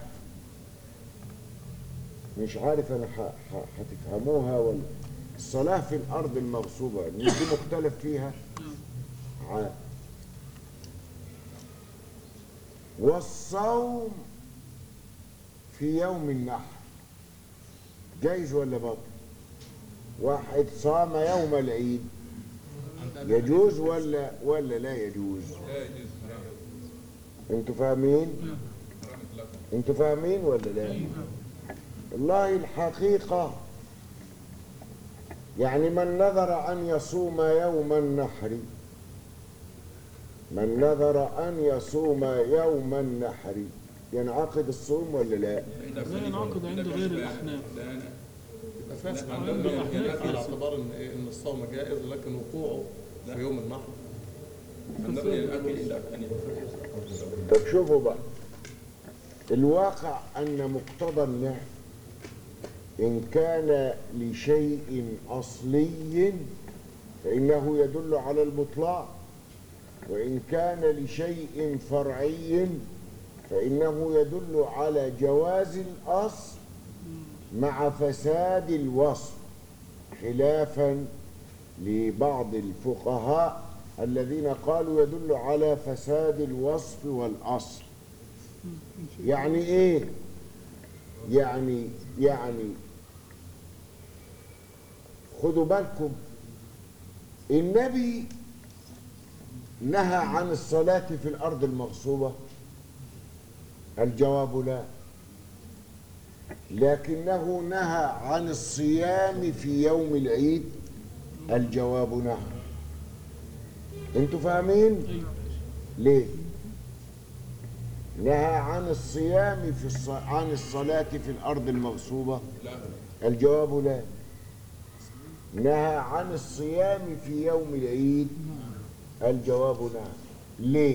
مش عارف أنا ح- ح- هتفهموها ولا الصلاة في الأرض المغصوبة مش دي مختلف فيها عاد والصوم في يوم النحر جايز ولا باطل واحد صام يوم العيد يجوز ولا ولا لا يجوز لا يجوز حرام انتوا فاهمين حرام اطلاقا انتوا فاهمين ولا لا والله الحقيقة يعني من نذر أن يصوم يوم النحر من نذر أن يصوم يوم النحر ينعقد الصوم ولا لا لا ينعقد عند غير الأحناف لا أنا يبقى فاسد لا، عندنا عند الأحناف على فاسد. اعتبار ان إيه، ان الصوم جائز لكن وقوعه في يوم النحر النظر إلى الأكل إلا أن طب شوفوا بقى الواقع أن مقتضى النهي إن كان لشيء أصلي فإنه يدل على البطلان وإن كان لشيء فرعي فإنه يدل على جواز الأصل مع فساد الوصف خلافا لبعض الفقهاء الذين قالوا يدل على فساد الوصف والأصل يعني ايه يعني يعني خدوا بالكم النبي نهى عن الصلاة في الأرض المغصوبة الجواب لا لكنه نهى عن الصيام في يوم العيد الجواب نعم انتوا فاهمين أيوة ليه نهى عن الصيام في الص... عن الصلاة في الأرض المغصوبة لا الجواب لا نهى عن الصيام في يوم العيد الجواب نعم ليه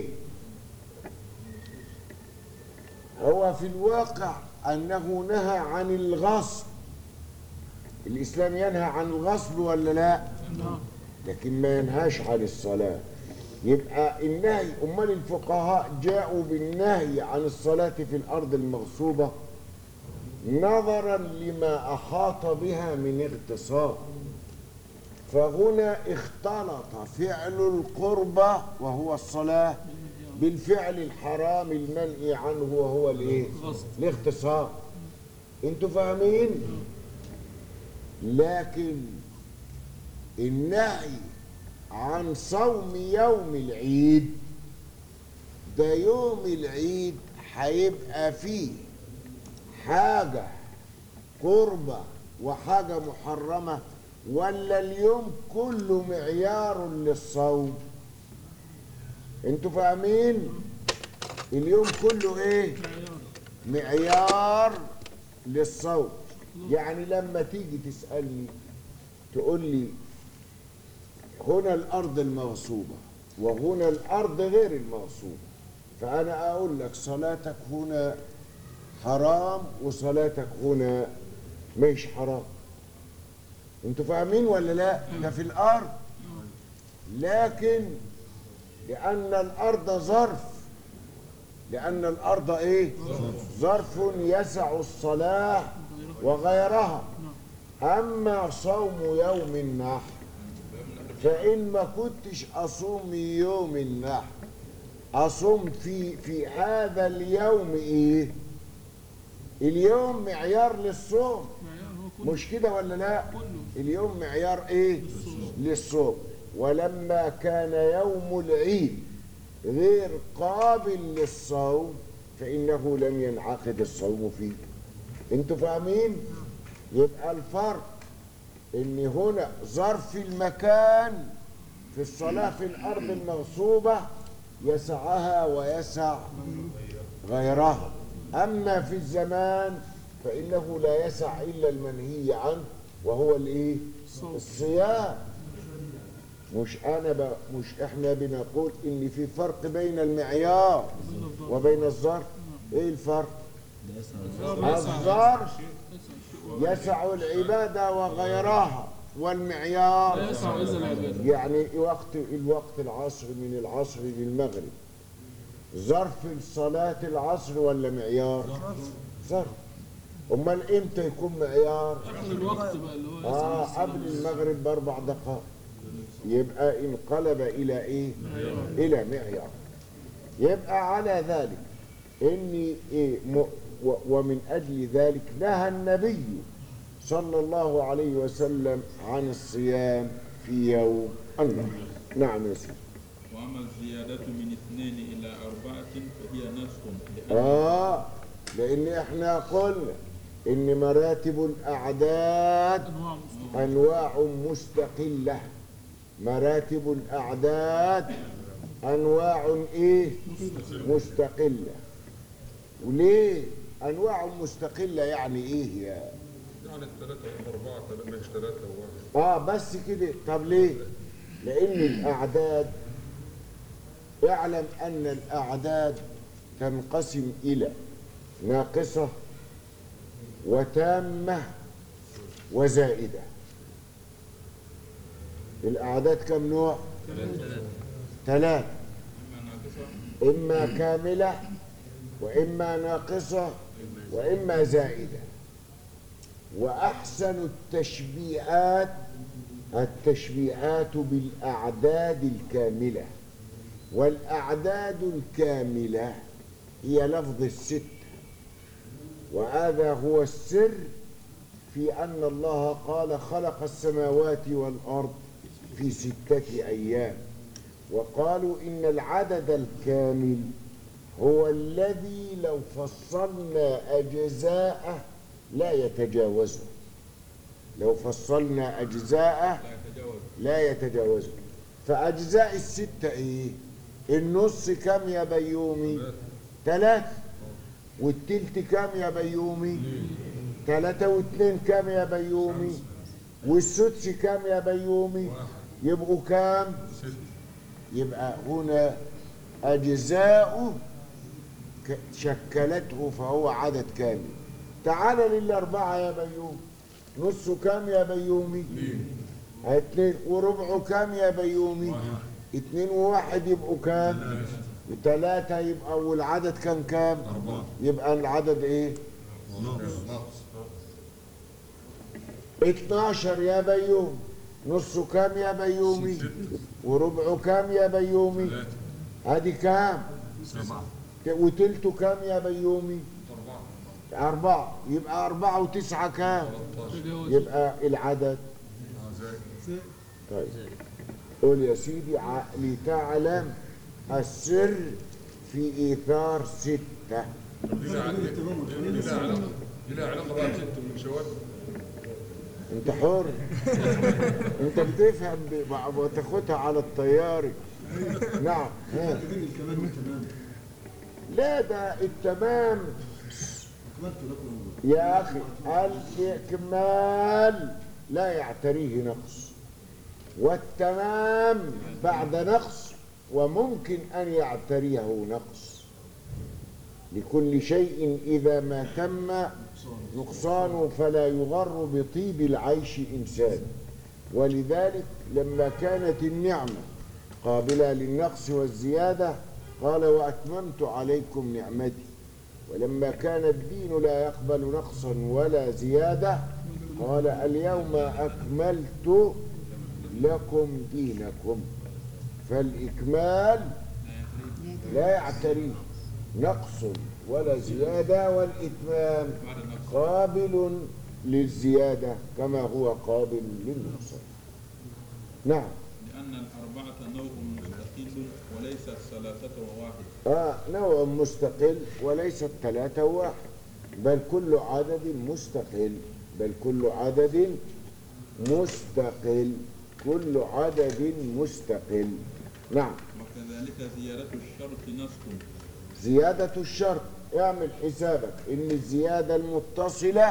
هو في الواقع أنه نهى عن الغصب الإسلام ينهى عن الغصب ولا لا نعم لكن ما ينهاش عن الصلاة يبقى النهي أمال الفقهاء جاءوا بالنهي عن الصلاة في الأرض المغصوبة نظرا لما أحاط بها من اغتصاب فهنا اختلط فعل القربة وهو الصلاة بالفعل الحرام المنهي عنه وهو الايه غصب. الاغتصاب انتوا فاهمين لكن النهي عن صوم يوم العيد ده يوم العيد هيبقى فيه حاجة قربة وحاجة محرمة ولا اليوم كله معيار للصوم انتوا فاهمين اليوم كله ايه معيار للصوم يعني لما تيجي تسألني تقول لي هنا الأرض المغصوبة وهنا الأرض غير المغصوبة فأنا أقول لك صلاتك هنا حرام وصلاتك هنا مش حرام انتوا فاهمين ولا لا ده في الأرض لكن لأن الأرض ظرف لأن الأرض إيه ظرف يسع الصلاة وغيرها أما صوم يوم النحر فإن ما كنتش أصوم يوم النحر أصوم في في هذا اليوم إيه اليوم معيار للصوم معيار هو كله مش كده ولا لا كله اليوم معيار ايه للصوم ولما كان يوم العيد غير قابل للصوم فإنه لم ينعقد الصوم فيه انتوا فاهمين يبقى الفرق ان هنا ظرف المكان في الصلاة في الأرض المغصوبة يسعها ويسع غيرها أما في الزمان فإنه لا يسع إلا المنهي عنه وهو الإيه؟ الصيام مش أنا ب... مش إحنا بنقول إن في فرق بين المعيار وبين الظرف إيه الفرق؟ الظرف يسع العبادة وغيرها والمعيار لا يسع إلا العبادة يعني وقت الوقت العصر من العصر للمغرب ظرف صلاة العصر ولا معيار؟ ظرف امال امتى يكون معيار؟ آخر الوقت بقى اللي هو اه يسع قبل المغرب باربع دقائق يبقى انقلب الى ايه؟ الى معيار يبقى على ذلك اني إيه م و- ومن اجل ذلك نهى النبي صلى الله عليه وسلم عن الصيام في يوم النحر نعم يا سيدي وأما الزيادة من اثنين إلى أربعة فهي نسخ لأن اه لان احنا قلنا ان مراتب الاعداد أنواع مستقلة انواع مستقله مراتب الاعداد انواع ايه مستقله وليه انواع مستقله يعني ايه يا يعني الثلاثة وأربعة ثلاثة مش ثلاثة وواحد اه بس كده طب ليه لان الاعداد اعلم ان الاعداد تنقسم الى ناقصه وتامه وزائده الاعداد كم نوع ثلاث إما ناقصة اما كامله واما ناقصه واما زائده واحسن التشبيهات التشبيهات بالاعداد الكامله والاعداد الكامله هي لفظ الست وهذا هو السر في ان الله قال خلق السماوات والارض في سته ايام وقالوا ان العدد الكامل هو الذي لو فصلنا اجزاءه لا يتجاوزه لو فصلنا اجزاءه لا يتجاوز لا يتجاوزه فاجزاء السته ايه النص كم يا بيومي ثلاثة والتلت كم يا بيومي ثلاثة واثنين كم يا بيومي والسدس كم يا بيومي يبقوا كم يبقى هنا أجزاؤه ك- شكلته فهو عدد كامل تعال للأربعة يا بيومي نصه كم يا بيومي اتنين وربعه كم يا بيومي اتنين وواحد يبقوا كام ثلاثة يبقى والعدد كان كام يبقى العدد ايه ناقص 12 يا بيوم نصه كام يا بيومي وربعه كام يا بيومي ثلاثة ادي كام سبعة وتلته كام يا بيومي أربعة أربعة يبقى أربعة وتسعة كام 13 تجاوز يبقى العدد آه، زائد طيب قول يا سيدي ع- لتعلم السر في إيثار ستة دي لها علاقة دي لها علاقة دي لها علاقة بقى ست من شوال انت حر انت بتفهم ب- وتاخدها على الطياري نعم ها. لا ده التمام يا اخي الاكمال لا يعتريه نقص والتمام بعد نقص وممكن ان يعتريه نقص لكل شيء اذا ما تم نقصان فلا يغر بطيب العيش إنسان ولذلك لما كانت النعمة قابلة للنقص والزيادة قال وأتممت عليكم نعمتي ولما كان الدين لا يقبل نقصا ولا زيادة قال اليوم أكملت لكم دينكم فالإكمال لا يعتريه نقص ولا زيادة والإتمام قابل للزيادة كما هو قابل للنقصان نعم لأن الأربعة نوع مستقل وليس الثلاثة وواحد آه نوع مستقل وليس الثلاثة واحد بل كل عدد مستقل بل كل عدد مستقل كل عدد مستقل نعم وكذلك زيادة الشرط نسخ زيادة الشرط اعمل حسابك ان الزيادة المتصلة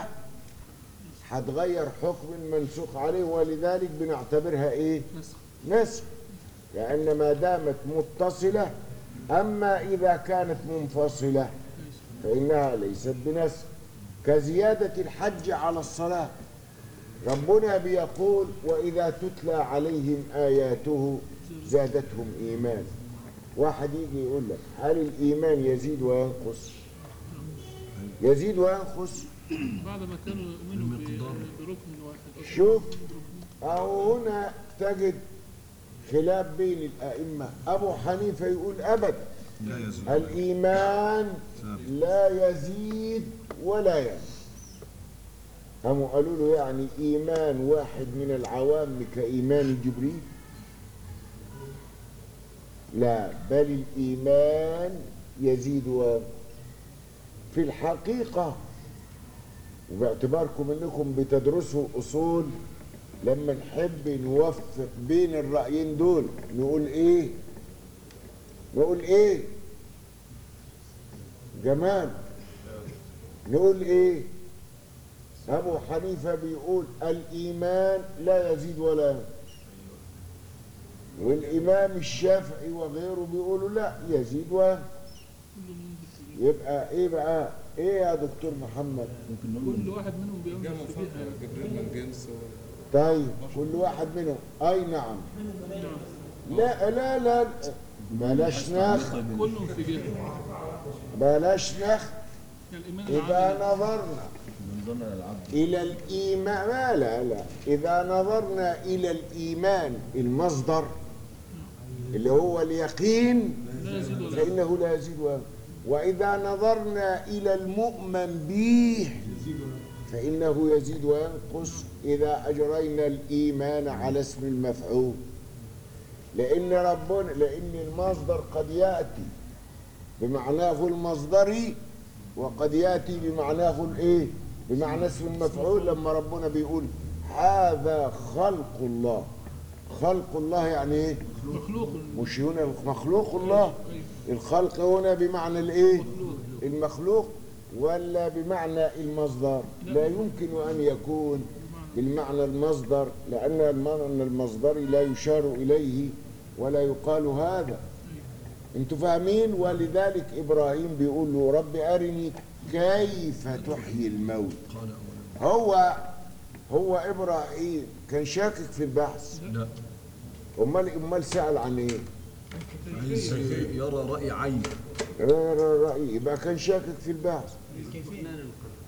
هتغير حكم المنسوخ عليه ولذلك بنعتبرها ايه نسخ نسخ لأن ما دامت متصلة أما إذا كانت منفصلة فإنها ليست بنسخ كزيادة الحج على الصلاة ربنا بيقول وإذا تتلى عليهم آياته زادتهم إيمان واحد يجي يقول لك هل الإيمان يزيد وينقص يزيد وينقص بعد ما كانوا يؤمنوا ب- بركن واحد أو شوف أو هنا تجد خلاف بين الأئمة أبو حنيفة يقول أبدا لا يزيد الإيمان لا يزيد ولا ينقص قاموا قالوا له يعني إيمان واحد من العوام كإيمان جبريل لا بل الإيمان يزيد وينقص في الحقيقة وباعتباركم انكم بتدرسوا اصول لما نحب نوفق بين الرأيين دول نقول ايه نقول ايه جمال نقول ايه ابو حنيفة بيقول الايمان لا يزيد ولا ينقص والامام الشافعي وغيره بيقولوا لا يزيد وينقص يبقى ايه بقى ايه يا دكتور محمد كل واحد منهم جاء بينقص من فيها فرق جبريل من جنس طيب كل واحد منهم اي نعم لا لا لا بلاش نخ كلهم في جهة بلاش نخ الإيمان إذا العادي نظرنا من ضمن العبد إلى الإيمان ما لا لا إذا نظرنا إلى الإيمان المصدر اللي هو اليقين لا يزيد ولا ينقص. فإنه لا يزيد ولا ينقص. وإذا نظرنا إلى المؤمن به فإنه يزيد وينقص إذا أجرينا الإيمان على اسم المفعول لأن ربنا لأن المصدر قد يأتي بمعناه المصدري وقد يأتي بمعناه الإيه؟ بمعنى اسم المفعول لما ربنا بيقول هذا خلق الله خلق الله يعني إيه؟ مخلوق مش هنا مخلوق الله الخلق هنا بمعنى الايه المخلوق ولا بمعنى المصدر لا يمكن ان يكون بالمعنى المصدر لان المعنى المصدري لا يشار اليه ولا يقال هذا انتوا فاهمين ولذلك ابراهيم بيقول له رب ارني كيف تحيي الموت هو هو ابراهيم كان شاكك في البحث لا امال امال سال عن ايه عايز يرى رأي عين ر- ر- رأي يبقى كان شاكك في البحث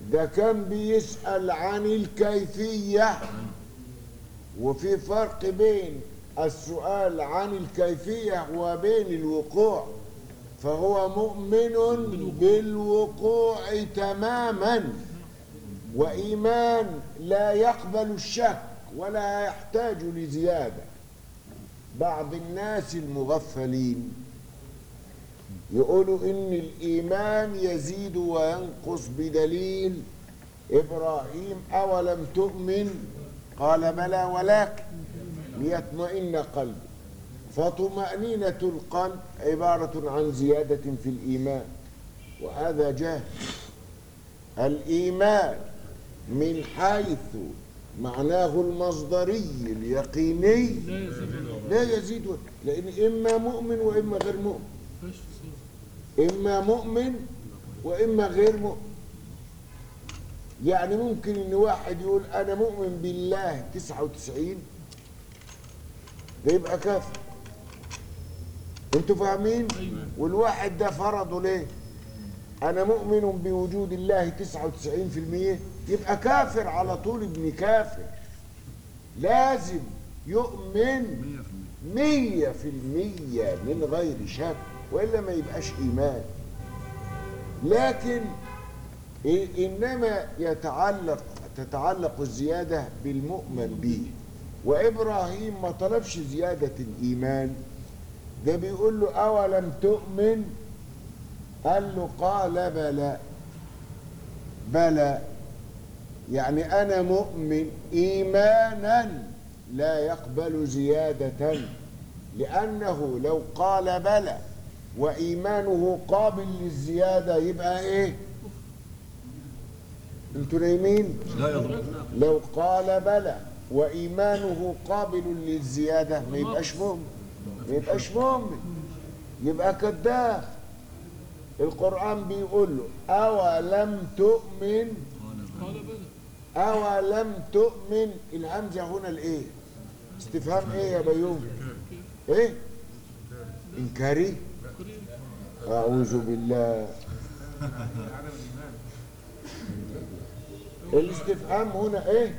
ده كان بيسأل عن الكيفية وفي فرق بين السؤال عن الكيفية وبين الوقوع فهو مؤمن بالوقوع تماما وإيمان لا يقبل الشك ولا يحتاج لزيادة بعض الناس المغفلين يقولوا إن الإيمان يزيد وينقص بدليل إبراهيم أولم تؤمن قال بلى ولكن ليطمئن قلبي فطمأنينة القلب عبارة عن زيادة في الإيمان وهذا جاهل الإيمان من حيث معناه المصدري اليقيني لا يزيد ولا لا يزيد ولا- لأن إما مؤمن وإما غير مؤمن فيش صيغة. إما مؤمن وإما غير مؤمن يعني ممكن إن واحد يقول أنا مؤمن بالله 99 ده يبقى كافر انتوا فاهمين؟ والواحد ده فرضه ليه؟ أنا مؤمن بوجود الله 99% يبقى كافر على طول ابن كافر لازم يؤمن مية في المية من غير شك وإلا ما يبقاش إيمان لكن إ- إنما يتعلق تتعلق الزيادة بالمؤمن به وإبراهيم ما طلبش زيادة الإيمان ده بيقول له أولم تؤمن قال له قال بلى بلى يعني أنا مؤمن إيمانا لا يقبل زيادة لأنه لو قال بلى وإيمانه قابل للزيادة يبقى إيه؟ أنتوا نايمين؟ لا يضرب لو قال بلى وإيمانه قابل للزيادة ما يبقاش مؤمن ما يبقاش مؤمن يبقى كذاب القرآن بيقول له أولم تؤمن قال بلى أولم تؤمن الهمزة هنا الإيه؟ استفهام إيه يا بيوم؟ إيه؟ إنكاري؟ أعوذ بالله الاستفهام هنا إيه؟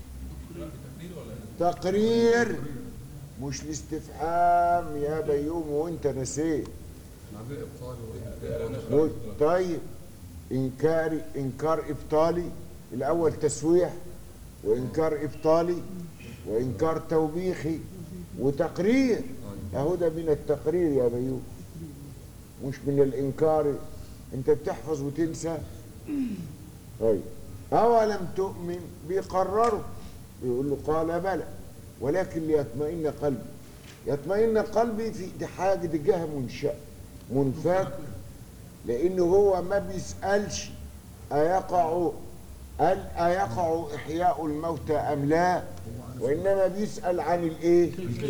تقرير مش الاستفهام يا بيوم وانت نسيت معناه ابطال وإنكار. و- طيب انكار انكار ابطالي الاول تسويح وانكار ابطالي وانكار توبيخي وتقرير اهو ده من التقرير يا بيوم مش من الانكار انت بتحفظ وتنسى طيب اولم تؤمن بيقرروا يقول له قال بلى ولكن ليطمئن قلبي يطمئن قلبي في دي حاجه دي جهه منشأ منفك لانه هو ما بيسالش ايقع هل ايقع احياء الموتى ام لا وانما بيسال عن الايه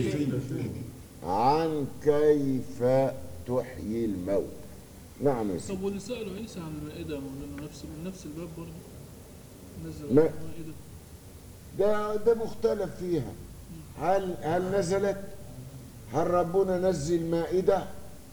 عن كيف تحيي الموت نعم يا سيدي طب واللي سألوا عيسى عن المائدة مولانا نفس من نفس الباب برضه نزل ما- المائدة ده ده مختلف فيها هل هل نزلت هل ربنا نزل مائدة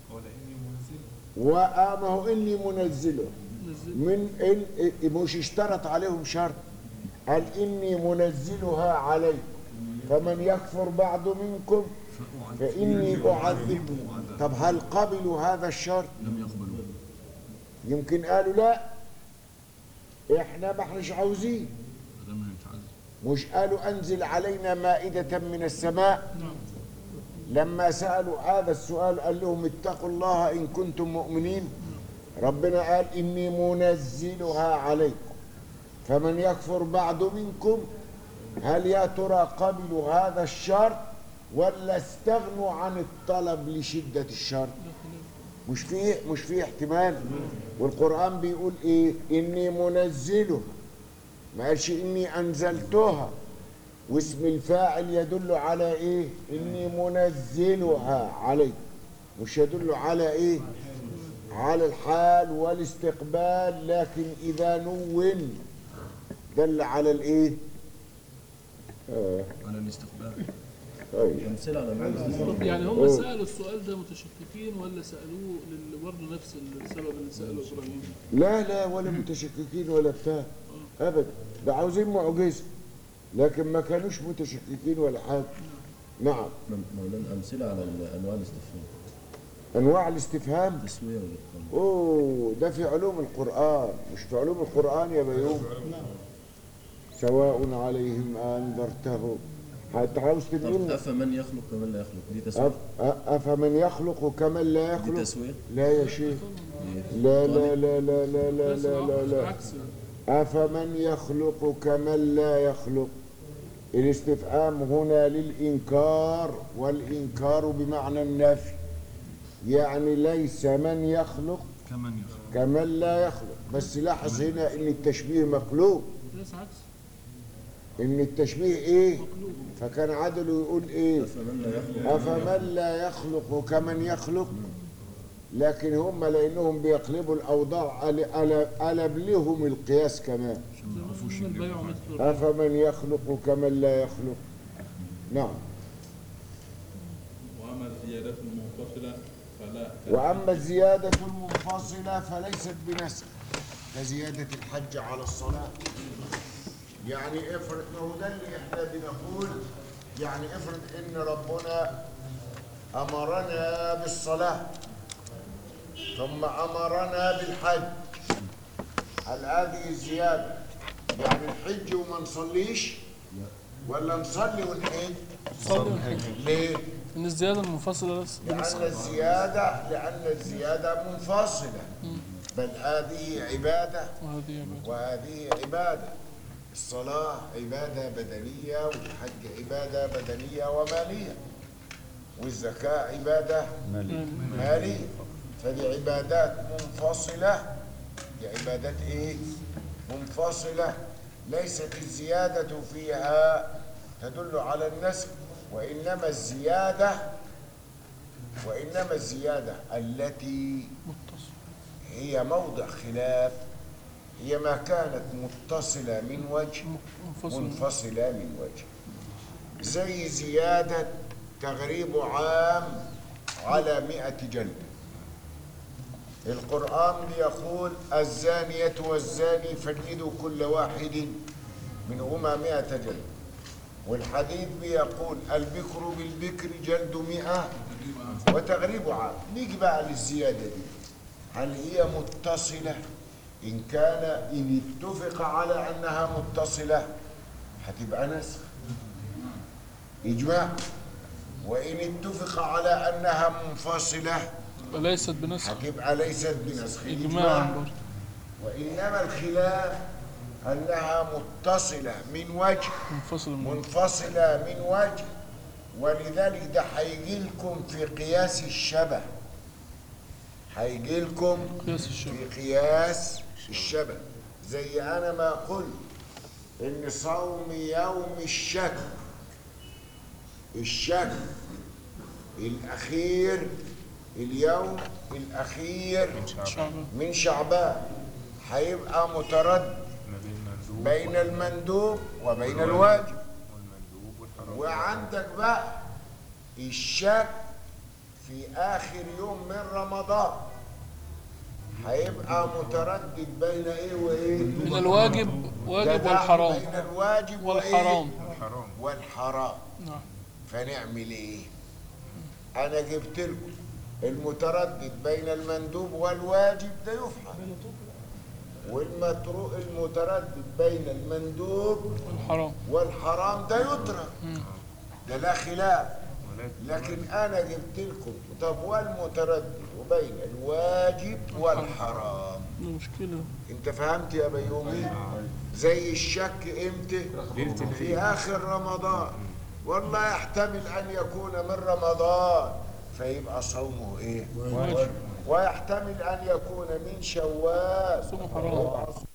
وما هو إني منزله نزل من إن مش اشترط عليهم شرط قال إني منزلها عليكم فمن يكفر بعد منكم فإني أعذبه طب هل قبلوا هذا الشرط لم يقبلوا يمكن قالوا لا احنا ما احناش عاوزين هذا ما يتعذب مش قالوا أنزل علينا مائدة من السماء لما سألوا هذا السؤال قال لهم اتقوا الله إن كنتم مؤمنين ربنا قال إني منزلها عليكم فمن يكفر بعد منكم هل يا ترى قبلوا هذا الشرط ولا استغنوا عن الطلب لشدة الشرط مش فيه مش فيه احتمال والقرآن بيقول ايه إني منزله ما قالش إني أنزلتها واسم الفاعل يدل على ايه اني منزلها عليك مش يدل على ايه على الحال والاستقبال لكن اذا نون دل على الايه آه على الاستقبال طيب أمثلة على أنواع الاستثناء طب يعني هم أوه. سألوا السؤال ده متشككين ولا سألوه لل- برضه نفس السبب اللي سأله إبراهيم لا لا ولا متشككين ولا بتاع ابدا ده عاوزين معجزه لكن ما كانوش متشككين ولا حاجه نعم مولانا أمثلة على أنواع الاستفهام انواع الاستفهام تسوية والإدخال اوه ده في علوم القران مش في علوم القران يا بيوم سواء عليهم انذرته حتى عاوز طب تنقل أفمن يخلق كمن لا يخلق دي تسوية أف- أ- افمن يخلق كمن لا دي يخلق تسوية لا يا شيخ دي- لا لا لا لا لا لا بس لا لا, لا. عكس أفمن يخلق كمن لا يخلق الاستفهام هنا للإنكار والإنكار بمعنى النفي يعني ليس من يخلق كمن يخلق كمن لا يخلق بس لاحظ هنا ان التشبيه مقلوب ليس عكس ان التشبيه ايه فكان عدل يقول ايه أفمن لا يخلق افمن لا يخلق كمن يخلق لكن هم لانهم بيقلبوا الاوضاع قل- قلب قلب لهم القياس كمان من البيع مثل الربا. أفمن يخلق كمن لا يخلق نعم وأما الزيادات المنفصلة فلا وأما الزيادة المنفصلة فليست بنسخ كزيادة الحج على الصلاة يعني افرض ما هو ده اللي احنا بنقول يعني افرض ان ربنا امرنا بالصلاة ثم امرنا بالحج هل هذه الزيادة يعني الحج وما نصليش ولا نصلي ونحج ليه؟ إن الزيادة المنفصلة ليس بنسخ لأن الزيادة لأن الزيادة منفصلة بل هذه عبادة وهذه عبادة وهذه عبادة الصلاة عبادة بدنية والحج عبادة بدنية ومالية والزكاة عبادة مالية فدي عبادات منفصلة دي عبادات ايه؟ منفصلة ليست الزيادة فيها تدل على النسب وإنما الزيادة وإنما الزيادة التي متصل هي موضع خلاف هي ما كانت متصلة من وجه منفصل منفصلة من وجه زي زيادة تغريب عام على مئة جلدة القرآن بيقول الزانية والزاني فاجلدوا كل واحد منهما مئة جلدة والحديث بيقول البكر بالبكر جلد مئة وتغريب عام نيجي بقى للزيادة دي هل هي متصلة إن كان إن اتفق على أنها متصلة هتبقى نسخ إجماع وإن اتفق على أنها منفصلة وليست بنسخ هتبقى ليست بنسخ إجماعا برضه وإنما الخلاف أنها متصلة من وجه منفصل من منفصلة من وجه ولذلك ده هيجي لكم في قياس الشبه هيجي لكم قياس الشبه في قياس الشبه زي أنا ما قلت إن صوم يوم الشك الشك الأخير اليوم الأخير شعبان من شعبان هيبقى متردد بين المندوب وبين الواجب وعندك بقى الشك في آخر يوم من رمضان هيبقى متردد بين ايه وايه من الواجب واجب جدع والحرام بين الواجب والحرام وإيه؟ والحرام نعم فنعمل ايه انا جبت لكم المتردد بين المندوب والواجب ده يفعل والمتروك المتردد بين المندوب والحرام والحرام ده يترك ده لا خلاف لكن انا جبت لكم طب والمتردد وبين الواجب والحرام دي مشكلة انت فهمت يا بيومي زي الشك امتى في اخر رمضان والله يحتمل ان يكون من رمضان فيبقى صومه ايه واجب ويحتمل ان يكون من شوال صوم حرام